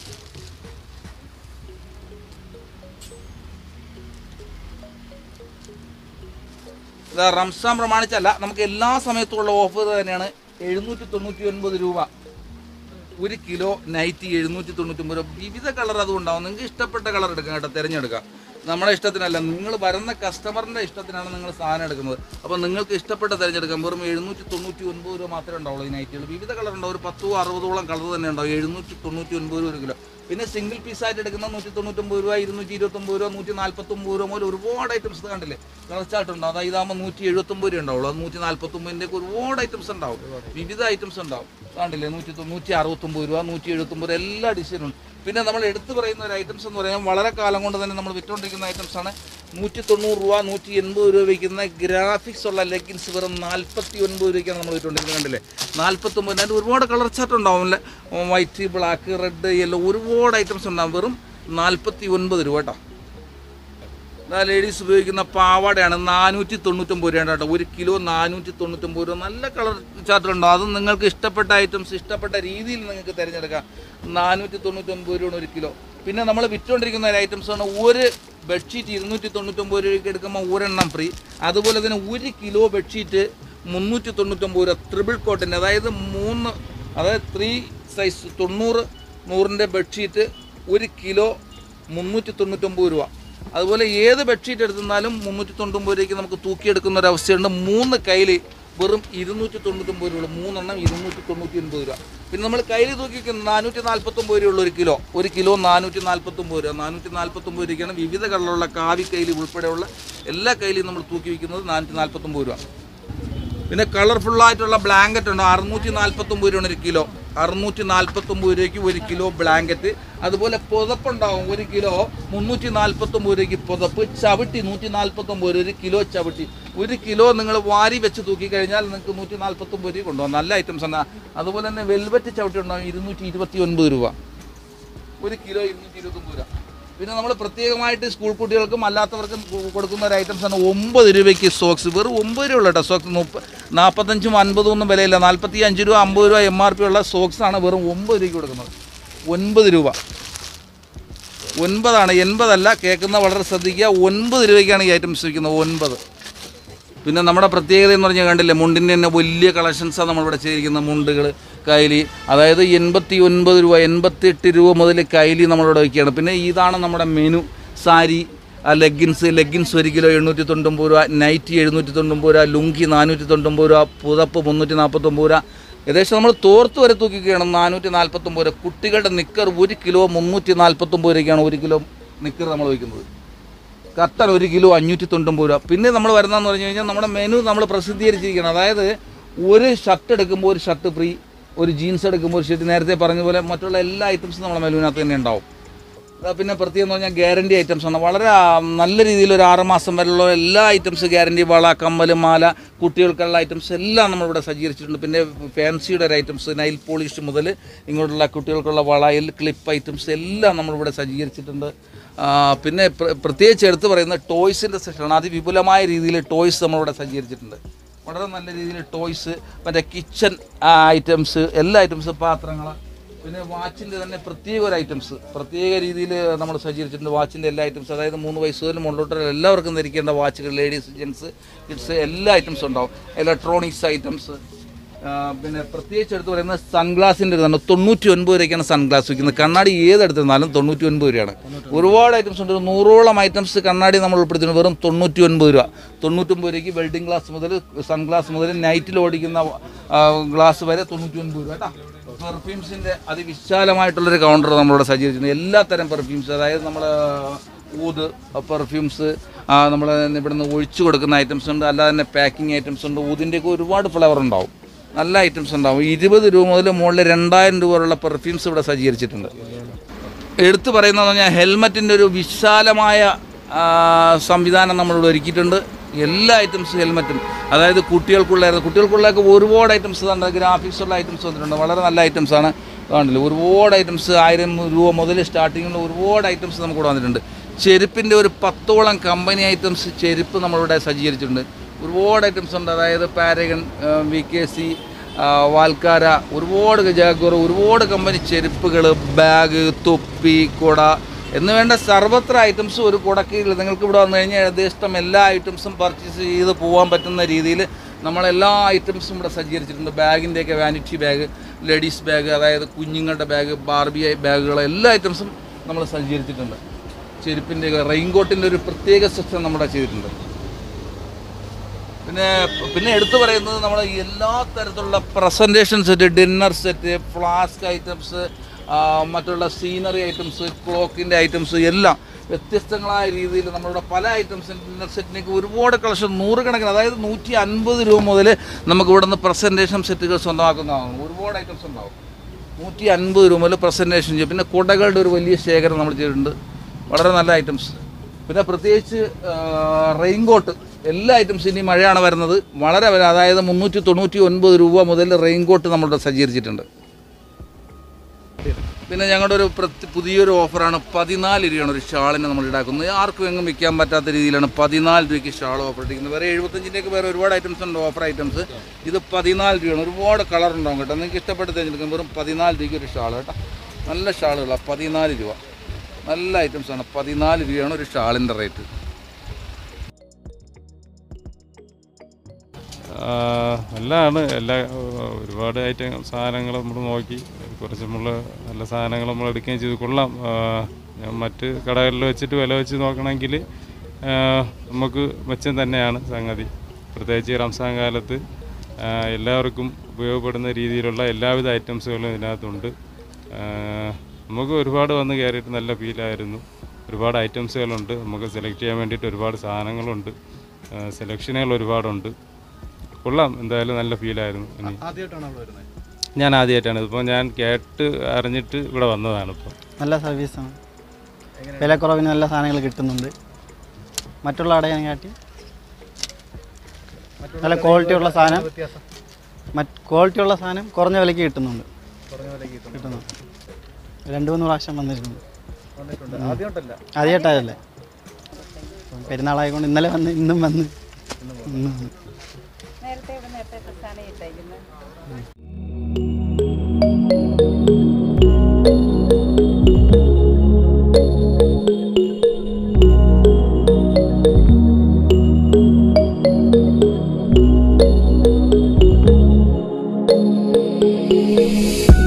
ഇത് റംസാൻ പ്രമാണിച്ചല്ല നമുക്ക് എല്ലാ സമയത്തുമുള്ള ഓഫർ തന്നെയാണ് എഴുന്നൂറ്റി തൊണ്ണൂറ്റി ഒൻപത് രൂപ ഒരു കിലോ നൈറ്റി എഴുന്നൂറ്റി തൊണ്ണൂറ്റി ഒമ്പത് രൂപ വിവിധ കളർ അതുകൊണ്ടാവും നിങ്ങൾക്ക് ഇഷ്ടപ്പെട്ട കളർ എടുക്കാം കേട്ടോ തിരഞ്ഞെടുക്കാം നമ്മുടെ ഇഷ്ടത്തിനല്ല നിങ്ങൾ വരുന്ന കസ്റ്റമറിൻ്റെ ഇഷ്ടത്തിനാണ് നിങ്ങൾ സാധനം എടുക്കുന്നത് അപ്പോൾ നിങ്ങൾക്ക് ഇഷ്ടപ്പെട്ട തിരഞ്ഞെടുക്കാം വെറും എഴുന്നൂറ്റി തൊണ്ണൂറ്റി ഒൻപത് രൂപ മാത്രമേ ഉണ്ടാവുള്ളൂ ഈ നൈറ്റുകൾ വിവിധ കളർ ഉണ്ടാവും ഒരു പത്തോ അറുപതോളം കളർ തന്നെ ഉണ്ടാവും എഴുന്നൂറ്റി തൊണ്ണൂറ്റി ഒൻപത് രൂപ ഒരു കിലോ പിന്നെ സിംഗിൾ പീസായിട്ട് എടുക്കുന്ന നൂറ്റി തൊണ്ണൂറ്റൊമ്പത് രൂപ ഇരുന്നൂറ്റി ഇരുപത്തൊമ്പത് രൂപ നൂറ്റി നാൽപ്പത്തൊമ്പത് രൂപ മുതൽ ഒരുപാട് ഐറ്റംസ് കണ്ടില്ലേ കളച്ചായിട്ടുണ്ടാവും അതായത് ഇതാകുമ്പോൾ നൂറ്റി എഴുപത്തൊമ്പത് രൂപ ഉണ്ടാവുള്ളൂ അത് നൂറ്റി നാൽപ്പത്തൊമ്പതിൻ്റെ ഒരുപാട് ഐറ്റംസ് ഉണ്ടാവും വിവിധ ഐറ്റംസ് ഉണ്ടാവും കണ്ടില്ലേ നൂറ്റി തൊ- നൂറ്റി അറുപത്തൊമ്പത് രൂപ നൂറ്റി എഴുപത്തൊമ്പത് എല്ലാ ഡിസൈനും ഉണ്ട് പിന്നെ നമ്മൾ എടുത്തു പറയുന്ന ഒരു ഐറ്റംസ് എന്ന് പറയുമ്പോൾ വളരെ കാലം കൊണ്ട് തന്നെ നമ്മൾ വിറ്റുകൊണ്ടിരിക്കുന്ന ഐറ്റംസ് ആണ് നൂറ്റി തൊണ്ണൂറ് രൂപ നൂറ്റി എൺപത് രൂപ വയ്ക്കുന്ന ഗ്രാഫിക്സ് ഉള്ള ലെഗിൻസ് വെറും നാൽപ്പത്തി ഒൻപത് രൂപയ്ക്കാണ് നമ്മൾ വിറ്റുകൊണ്ടിരിക്കുന്നത് കണ്ടില്ലേ നാൽപ്പത്തൊമ്പത് അതിൻ്റെ ഒരുപാട് കളർ ചാർട്ട് ഉണ്ടാവും അല്ലേ വൈറ്റ് ബ്ലാക്ക് റെഡ് യെല്ലോ ഒരുപാട് ഐറ്റംസ് ഉണ്ടാവും വെറും നാൽപ്പത്തി ഒൻപത് രൂപ കേട്ടോ ഇതാ ലേഡീസ് ഉപയോഗിക്കുന്ന പാവാടയാണ് നാനൂറ്റി തൊണ്ണൂറ്റൊമ്പത് രൂപയാണ് കേട്ടോ ഒരു കിലോ നാനൂറ്റി തൊണ്ണൂറ്റൊമ്പത് രൂപ നല്ല കളർ ചാർട്ടുണ്ടോ അത് നിങ്ങൾക്ക് ഇഷ്ടപ്പെട്ട ഐറ്റംസ് ഇഷ്ടപ്പെട്ട രീതിയിൽ നിങ്ങൾക്ക് തിരഞ്ഞെടുക്കാം നാനൂറ്റി തൊണ്ണൂറ്റൊമ്പത് രൂപയാണ് ഒരു കിലോ പിന്നെ നമ്മൾ വിറ്റുകൊണ്ടിരിക്കുന്ന ഒരു ഐറ്റംസ് ആണ് ഒരു ബെഡ്ഷീറ്റ് ഇരുന്നൂറ്റി തൊണ്ണൂറ്റൊമ്പത് രൂപയ്ക്ക് എടുക്കുമ്പോൾ ഒരെണ്ണം ഫ്രീ അതുപോലെ തന്നെ ഒരു കിലോ ബെഡ്ഷീറ്റ് മുന്നൂറ്റി തൊണ്ണൂറ്റൊമ്പത് രൂപ ത്രിബിൾ കോട്ടിൻ്റെ അതായത് മൂന്ന് അതായത് ത്രീ സൈസ് തൊണ്ണൂറ് നൂറിൻ്റെ ബെഡ്ഷീറ്റ് ഒരു കിലോ മുന്നൂറ്റി തൊണ്ണൂറ്റൊമ്പത് രൂപ അതുപോലെ ഏത് ബെഡ്ഷീറ്റ് എടുത്താലും മുന്നൂറ്റി തൊണ്ണൂറ്റൊമ്പത് രൂപയ്ക്ക് നമുക്ക് തൂക്കിയെടുക്കുന്ന ഒരു അവസ്ഥയുണ്ട് മൂന്ന് കയ്യിൽ വെറും ഇരുന്നൂറ്റി തൊണ്ണൂറ്റൊമ്പത് രൂപ മൂന്നെണ്ണം ഇരുന്നൂറ്റി തൊണ്ണൂറ്റി ഒൻപത് രൂപ പിന്നെ നമ്മൾ കയ്യിൽ തൂക്കി വെക്കുന്ന നാനൂറ്റി നാൽപ്പത്തൊമ്പത് രൂപയുള്ള ഒരു കിലോ ഒരു കിലോ നാനൂറ്റി നാൽപ്പത്തൊമ്പത് രൂപ നാനൂറ്റി നാൽപ്പത്തൊമ്പത് രൂപയ്ക്കാണ് വിവിധ കളറുള്ള കാവി കയ്യിൽ ഉൾപ്പെടെയുള്ള എല്ലാ കയ്യിലും നമ്മൾ തൂക്കി വയ്ക്കുന്നത് നാനൂറ്റി നാൽപ്പത്തൊമ്പത് രൂപ പിന്നെ കളർഫുള്ളായിട്ടുള്ള ബ്ലാങ്കറ്റ് ഉണ്ട് അറുന്നൂറ്റി നാൽപ്പത്തൊമ്പത് രൂപയാണ് ഒരു കിലോ അറുന്നൂറ്റി നാൽപ്പത്തൊമ്പത് രൂപയ്ക്ക് ഒരു കിലോ ബ്ലാങ്കറ്റ് അതുപോലെ പുതപ്പുണ്ടാവും ഒരു കിലോ മുന്നൂറ്റി നാൽപ്പത്തൊമ്പത് രൂപയ്ക്ക് പുതപ്പ് ചവിട്ടി നൂറ്റി നാൽപ്പത്തൊമ്പത് രൂപ ഒരു കിലോ ചവിട്ടി ഒരു കിലോ നിങ്ങൾ വാരി വെച്ച് തൂക്കി കഴിഞ്ഞാൽ നിങ്ങൾക്ക് നൂറ്റി നാൽപ്പത്തൊമ്പത് രൂപ കൊണ്ടുപോകാം നല്ല ഐറ്റംസ് ആണ് അതുപോലെ തന്നെ വെൽവെറ്റ് ചവിട്ടി ഉണ്ടാവും ഇരുന്നൂറ്റി ഇരുപത്തി ഒൻപത് രൂപ ഒരു കിലോ ഇരുന്നൂറ്റി ഇരുപത്തൊമ്പത് രൂപ പിന്നെ നമ്മൾ പ്രത്യേകമായിട്ട് സ്കൂൾ കുട്ടികൾക്കും അല്ലാത്തവർക്കും കൊ- കൊടുക്കുന്ന ഒരു ഐറ്റംസ് ആണ് ഒമ്പത് രൂപയ്ക്ക് സോക്സ് വെറും ഒമ്പത് രൂപ ഉള്ള കേട്ടോ സോക്സ് മുപ്പ നാൽപ്പത്തഞ്ചും അൻപതും ഒന്നും വിലയില്ല നാൽപ്പത്തി അഞ്ച് രൂപ അമ്പത് രൂപ എം ആർ പി ഉള്ള സോക്സ് ആണ് വെറും ഒമ്പത് രൂപയ്ക്ക് കൊടുക്കുന്നത് ഒൻപത് രൂപ ഒൻപതാണ് എൺപതല്ല കേൾക്കുന്ന വളരെ ശ്രദ്ധിക്കുക ഒൻപത് രൂപയ്ക്കാണ് ഈ ഐറ്റംസ് വിൽക്കുന്നത് ഒൻപത് പിന്നെ നമ്മുടെ പ്രത്യേകത എന്ന് പറഞ്ഞാൽ കണ്ടില്ലേ മുണ്ടിൻ്റെ തന്നെ വലിയ കളക്ഷൻസാണ് നമ്മളിവിടെ ചെയ്തിരിക്കുന്ന മുണ്ടുകൾ കൈലി അതായത് എൺപത്തി ഒൻപത് രൂപ എൺപത്തെട്ട് രൂപ മുതൽ കൈലി നമ്മളിവിടെ വയ്ക്കുകയാണ് പിന്നെ ഇതാണ് നമ്മുടെ മെനു സാരി ലെഗിൻസ് ലെഗിൻസ് ഒരു കിലോ എണ്ണൂറ്റി തൊണ്ണൂറ്റൊമ്പത് രൂപ നൈറ്റി എഴുന്നൂറ്റി തൊണ്ണൂറ്റൊമ്പത് രൂപ ലുങ്കി നാനൂറ്റി തൊണ്ണൂറ്റൊമ്പത് രൂപ പുതപ്പ് മുന്നൂറ്റി നാൽപ്പത്തൊമ്പത് രൂപ ഏകദേശം നമ്മൾ തോർത്ത് വരെ തൂക്കിക്കുകയാണ് നാനൂറ്റി നാൽപ്പത്തൊമ്പത് രൂപ കുട്ടികളുടെ നിക്കർ ഒരു കിലോ മുന്നൂറ്റി നാൽപ്പത്തൊമ്പത് രൂപയ്ക്കാണ് ഒരു കിലോ നിക്കർ നമ്മൾ വയ്ക്കുന്നത് കത്തൻ ഒരു കിലോ അഞ്ഞൂറ്റി തൊണ്ണൂറ്റൊമ്പത് രൂപ പിന്നെ നമ്മൾ വരുന്നതെന്ന് പറഞ്ഞു കഴിഞ്ഞാൽ നമ്മുടെ മെനു നമ്മൾ പ്രസിദ്ധീകരിച്ചിരിക്കണം അതായത് ഒരു ഷർട്ട് എടുക്കുമ്പോൾ ഒരു ഷർട്ട് ഫ്രീ ഒരു ജീൻസ് എടുക്കുമ്പോൾ ഒരു ഷർട്ട് നേരത്തെ പറഞ്ഞ പോലെ മറ്റുള്ള എല്ലാ ഐറ്റംസും നമ്മുടെ മെനുവിനകത്ത് തന്നെ ഉണ്ടാവും ആ, പിന്നെ പ്രത്യേകം എന്ന് പറഞ്ഞാൽ ഗ്യാരണ്ടി ഐറ്റംസ് ആണ് വളരെ ആ, നല്ല രീതിയിൽ ഒരു ആറ് മാസം വരെയുള്ള എല്ലാ ഐറ്റംസ് ഗ്യാരണ്ടി വള കമ്മൽ മാല കുട്ടികൾക്കുള്ള ഐറ്റംസ് എല്ലാം നമ്മളിവിടെ സജ്ജീകരിച്ചിട്ടുണ്ട് പിന്നെ ഫാൻസിയുടെ ഒരു ഐറ്റംസ് നൈൽ പോളിഷ് മുതൽ ഇങ്ങോട്ടുള്ള കുട്ടികൾക്കുള്ള വള എൽ ക്ലിപ്പ് ഐറ്റംസ് എല്ലാം നമ്മളിവിടെ സജ്ജീകരിച്ചിട്ടുണ്ട് ആ, പിന്നെ പ്ര- പ്രത്യേകിച്ച് എടുത്തു പറയുന്നത് ടോയ്സിൻ്റെ സെക്ഷനാണ് അതിവിപുലമായ രീതിയിൽ ടോയ്സ് നമ്മളിവിടെ സജ്ജീകരിച്ചിട്ടുണ്ട് വളരെ നല്ല രീതിയിൽ ടോയ്സ് മറ്റേ കിച്ചൺ ഐറ്റംസ് എല്ലാ ഐറ്റംസ് പാത്രങ്ങൾ പിന്നെ വാച്ചിൻ്റെ തന്നെ പ്രത്യേക ഒരു ഐറ്റംസ് പ്രത്യേക രീതിയിൽ നമ്മൾ സജ്ജീകരിച്ചിട്ടുണ്ട് വാച്ചിൻ്റെ എല്ലാ ഐറ്റംസ് അതായത് മൂന്ന് വയസ്സ് മുതൽ മുകളിലോട്ട് എല്ലാവർക്കും ധരിക്കേണ്ട വാച്ചുകൾ ലേഡീസ് ജെൻസ് കിഡ്സ് എല്ലാ ഐറ്റംസും ഉണ്ടാവും ഇലക്ട്രോണിക്സ് ഐറ്റംസ് പിന്നെ പ്രത്യേകിച്ച് എടുത്ത് പറയുന്നത് സൺഗ്ലാസിൻ്റെ ഇതാണ് തൊണ്ണൂറ്റി ഒൻപത് രൂപയ്ക്കാണ് സൺഗ്ലാസ് വിൽക്കുന്നത് കണ്ണാടി ഏതെടുത്തിരുന്നാലും തൊണ്ണൂറ്റി ഒൻപത് രൂപയാണ് ഒരുപാട് ഐറ്റംസ് ഉണ്ട് ഒരു നൂറോളം ഐറ്റംസ് കണ്ണാടി നമ്മൾ ഉൾപ്പെടുത്തിയിട്ടുണ്ട് വെറും തൊണ്ണൂറ്റി ഒൻപത് രൂപ തൊണ്ണൂറ്റൊമ്പത് രൂപയ്ക്ക് വെൽഡിംഗ് ഗ്ലാസ് മുതൽ സൺഗ്ലാസ് മുതൽ നൈറ്റിൽ ഓടിക്കുന്ന ഗ്ലാസ് വരെ തൊണ്ണൂറ്റി ഒൻപത് രൂപ കേട്ടോ പെർഫ്യൂംസിൻ്റെ അതിവിശാലമായിട്ടുള്ളൊരു കൗണ്ടർ നമ്മളിവിടെ സജ്ജീകരിച്ചിട്ടുണ്ട് എല്ലാ തരം പെർഫ്യൂംസ് അതായത് നമ്മൾ ഊത് പെർഫ്യൂംസ് നമ്മൾ ഇവിടുന്ന് ഒഴിച്ചു കൊടുക്കുന്ന ഐറ്റംസ് ഉണ്ട് അല്ലാതെ തന്നെ പാക്കിംഗ് ഐറ്റംസ് ഉണ്ട് ഊതിൻ്റെയൊക്കെ ഒരുപാട് ഫ്ലേവർ ഉണ്ടാവും നല്ല ഐറ്റംസ് ഉണ്ടാവും ഇരുപത് രൂപ മുതൽ മുകളിൽ രണ്ടായിരം രൂപ വരെയുള്ള പെർഫ്യൂംസ് ഇവിടെ സജ്ജീകരിച്ചിട്ടുണ്ട് എടുത്തു പറയുന്നതെന്ന് പറഞ്ഞാൽ ഹെൽമറ്റിൻ്റെ ഒരു വിശാലമായ ആ, സംവിധാനം നമ്മളിവിടെ ഒരുക്കിയിട്ടുണ്ട് എല്ലാ ഐറ്റംസ് ഹെൽമറ്റും അതായത് കുട്ടികൾക്കുള്ള കുട്ടികൾക്കുള്ളതൊക്കെ ഒരുപാട് ഐറ്റംസ് ഉണ്ട് ഗ്രാഫിക്സ് ഉള്ള ഐറ്റംസ് വന്നിട്ടുണ്ട് വളരെ നല്ല ഐറ്റംസ് ആണ് കാണില്ല ഒരുപാട് ഐറ്റംസ് ആയിരം രൂപ മുതൽ സ്റ്റാർട്ടിങ്ങിൽ ഒരുപാട് ഐറ്റംസ് നമുക്ക് ഇവിടെ വന്നിട്ടുണ്ട് ചെരുപ്പിൻ്റെ ഒരു പത്തോളം കമ്പനി ഐറ്റംസ് ചെരുപ്പ് നമ്മളിവിടെ സജ്ജീകരിച്ചിട്ടുണ്ട് ഒരുപാട് ഐറ്റംസ് ഉണ്ട് അതായത് പാരഗൺ വി കെ സി വാൽക്കാര ഒരുപാട് ജാഗോർ ഒരുപാട് കമ്പനി ചെരുപ്പുകൾ ബാഗ് തൊപ്പി കുട എന്ന് വേണ്ട സർവത്ര ഐറ്റംസും ഒരു കുടക്കീഴിൽ നിങ്ങൾക്ക് ഇവിടെ വന്നു കഴിഞ്ഞാൽ ഏകദേശം എല്ലാ ഐറ്റംസും പർച്ചേസ് ചെയ്ത് പോകാൻ പറ്റുന്ന രീതിയിൽ നമ്മളെല്ലാ ഐറ്റംസും ഇവിടെ സജ്ജീകരിച്ചിട്ടുണ്ട് ബാഗിൻ്റെയൊക്കെ വാനിറ്റി ബാഗ് ലേഡീസ് ബാഗ് അതായത് കുഞ്ഞുങ്ങളുടെ ബാഗ് ബാർബി ബാഗുകൾ എല്ലാ ഐറ്റംസും നമ്മൾ സജ്ജീകരിച്ചിട്ടുണ്ട് ചെരുപ്പിൻ്റെ റെയിൻകോട്ടിൻ്റെ ഒരു പ്രത്യേക സെക്ഷൻ നമ്മുടെ ചെയ്തിട്ടുണ്ട് പിന്നെ പിന്നെ എടുത്തു പറയുന്നത് നമ്മൾ എല്ലാ തരത്തിലുള്ള presentation set dinner set flask items മറ്റുള്ള സീനറി ഐറ്റംസ് ക്ലോക്കിൻ്റെ ഐറ്റംസ് എല്ലാം വ്യത്യസ്തങ്ങളായ രീതിയിൽ നമ്മളിവിടെ പല ഐറ്റംസ് ഡിന്നർ സെറ്റിനൊക്കെ ഒരുപാട് കളക്ഷൻ നൂറുകണക്കിന് അതായത് നൂറ്റി അൻപത് രൂപ മുതൽ നമുക്ക് ഇവിടെ നിന്ന് പ്രസൻറ്റേഷൻ സെറ്റുകൾ സ്വന്തമാക്കുന്നതാണ് ഒരുപാട് ഐറ്റംസ് ഉണ്ടാവും നൂറ്റി അൻപത് രൂപ മുതൽ പ്രസൻറ്റേഷൻ ചെയ്യും പിന്നെ കുടകളുടെ ഒരു വലിയ ശേഖരം നമ്മൾ ചെയ്തിട്ടുണ്ട് വളരെ നല്ല ഐറ്റംസ് പിന്നെ പ്രത്യേകിച്ച് റെയിൻകോട്ട് എല്ലാ ഐറ്റംസും ഇനി മഴയാണ് വരുന്നത് വളരെ വില അതായത് മുന്നൂറ്റി തൊണ്ണൂറ്റി ഒൻപത് രൂപ മുതൽ റെയിൻകോട്ട് നമ്മളിവിടെ സജ്ജീകരിച്ചിട്ടുണ്ട് പിന്നെ ഞങ്ങളുടെ ഒരു പ്രത്യ- പുതിയൊരു ഓഫറാണ് പതിനാല് രൂപയാണ് ഒരു ഷാളിന് നമ്മൾ ഈടാക്കുന്നത് ആർക്കും എങ്ങും വിൽക്കാൻ പറ്റാത്ത രീതിയിലാണ് പതിനാല് രൂപയ്ക്ക് ഷാൾ ഓഫർ ഇട്ടിരിക്കുന്നത് വേറെ എഴുപത്തഞ്ചിൻ്റെയൊക്കെ വേറെ ഒരുപാട് ഐറ്റംസ് ഉണ്ട് ഓഫർ ഐറ്റംസ് ഇത് പതിനാല് രൂപയാണ് ഒരുപാട് കളർ ഉണ്ടാവും കേട്ടോ നിങ്ങൾക്ക് ഇഷ്ടപ്പെട്ട് തിരഞ്ഞെടുക്കും വെറും പതിനാല് രൂപയ്ക്ക് ഒരു ഷാൾ കേട്ടോ നല്ല ഷാളുകളാണ് പതിനാല് രൂപ നല്ല ഐറ്റംസ് ആണ് പതിനാല് രൂപയാണ് ഒരു ഷാളിൻ്റെ റേറ്റ് നല്ലതാണ് എല്ലാ ആ, ഒരുപാട് ഐറ്റം സാധനങ്ങൾ നമ്മൾ നോക്കി കുറച്ച് നമ്മൾ നല്ല സാധനങ്ങൾ നമ്മൾ എടുക്കുകയും ചെയ്തു കൊള്ളാം ആ, ഞാൻ മറ്റ് കടകളിൽ വെച്ചിട്ട് വില വെച്ച് നോക്കണമെങ്കിൽ ആ, നമുക്ക് മെച്ചം തന്നെയാണ് സംഗതി പ്രത്യേകിച്ച് ഈ റംസാൻ കാലത്ത് ആ, എല്ലാവർക്കും ഉപയോഗപ്പെടുന്ന രീതിയിലുള്ള എല്ലാവിധ ഐറ്റംസുകളും ഇതിനകത്തുണ്ട് ആ, നമുക്ക് ഒരുപാട് വന്ന് കയറിയിട്ട് നല്ല ഫീലായിരുന്നു ഒരുപാട് ഐറ്റംസുകളുണ്ട് നമുക്ക് സെലക്ട് ചെയ്യാൻ വേണ്ടിയിട്ട് ഒരുപാട് സാധനങ്ങളുണ്ട് സെലക്ഷനുകൾ ഒരുപാടുണ്ട് കൊള്ളാം എന്തായാലും നല്ല ഫീലായിരുന്നു ഇനി ആദ്യമായിട്ടാണ് അവിടെ വരുന്നത് ഞാൻ ആദ്യമായിട്ടാണ് ഇപ്പോൾ ഞാൻ കേട്ട് അറിഞ്ഞിട്ട് ഇവിടെ വന്നതാണ് ഇപ്പോൾ നല്ല സർവീസാണ് വിലക്കുറവിന് നല്ല സാധനങ്ങൾ കിട്ടുന്നുണ്ട് മറ്റുള്ള അടയാൻ കാട്ടി നല്ല ക്വാളിറ്റി ഉള്ള സാധനം വ്യത്യാസം മറ്റ് ക്വാളിറ്റി ഉള്ള സാധനം കുറഞ്ഞ വിലയ്ക്ക് കിട്ടുന്നുണ്ട് കുറഞ്ഞ വിലയ്ക്ക് കിട്ടും കിട്ടുന്നു രണ്ട് മൂന്ന് പ്രാവശ്യം വന്നിട്ടുണ്ട് വന്നിട്ടുണ്ട് ആദ്യമായിട്ടല്ല ആദ്യമായിട്ടല്ലേ പെരുന്നാളായതുകൊണ്ട് ഇന്നലെ വന്ന് ഇന്നും വന്ന് ഇന്നും വന്ന് നേരത്തെ ഇവിടെ നേരത്തെ ഡ്രസ്സാണ് ഇട്ടേക്കുന്നത് Thank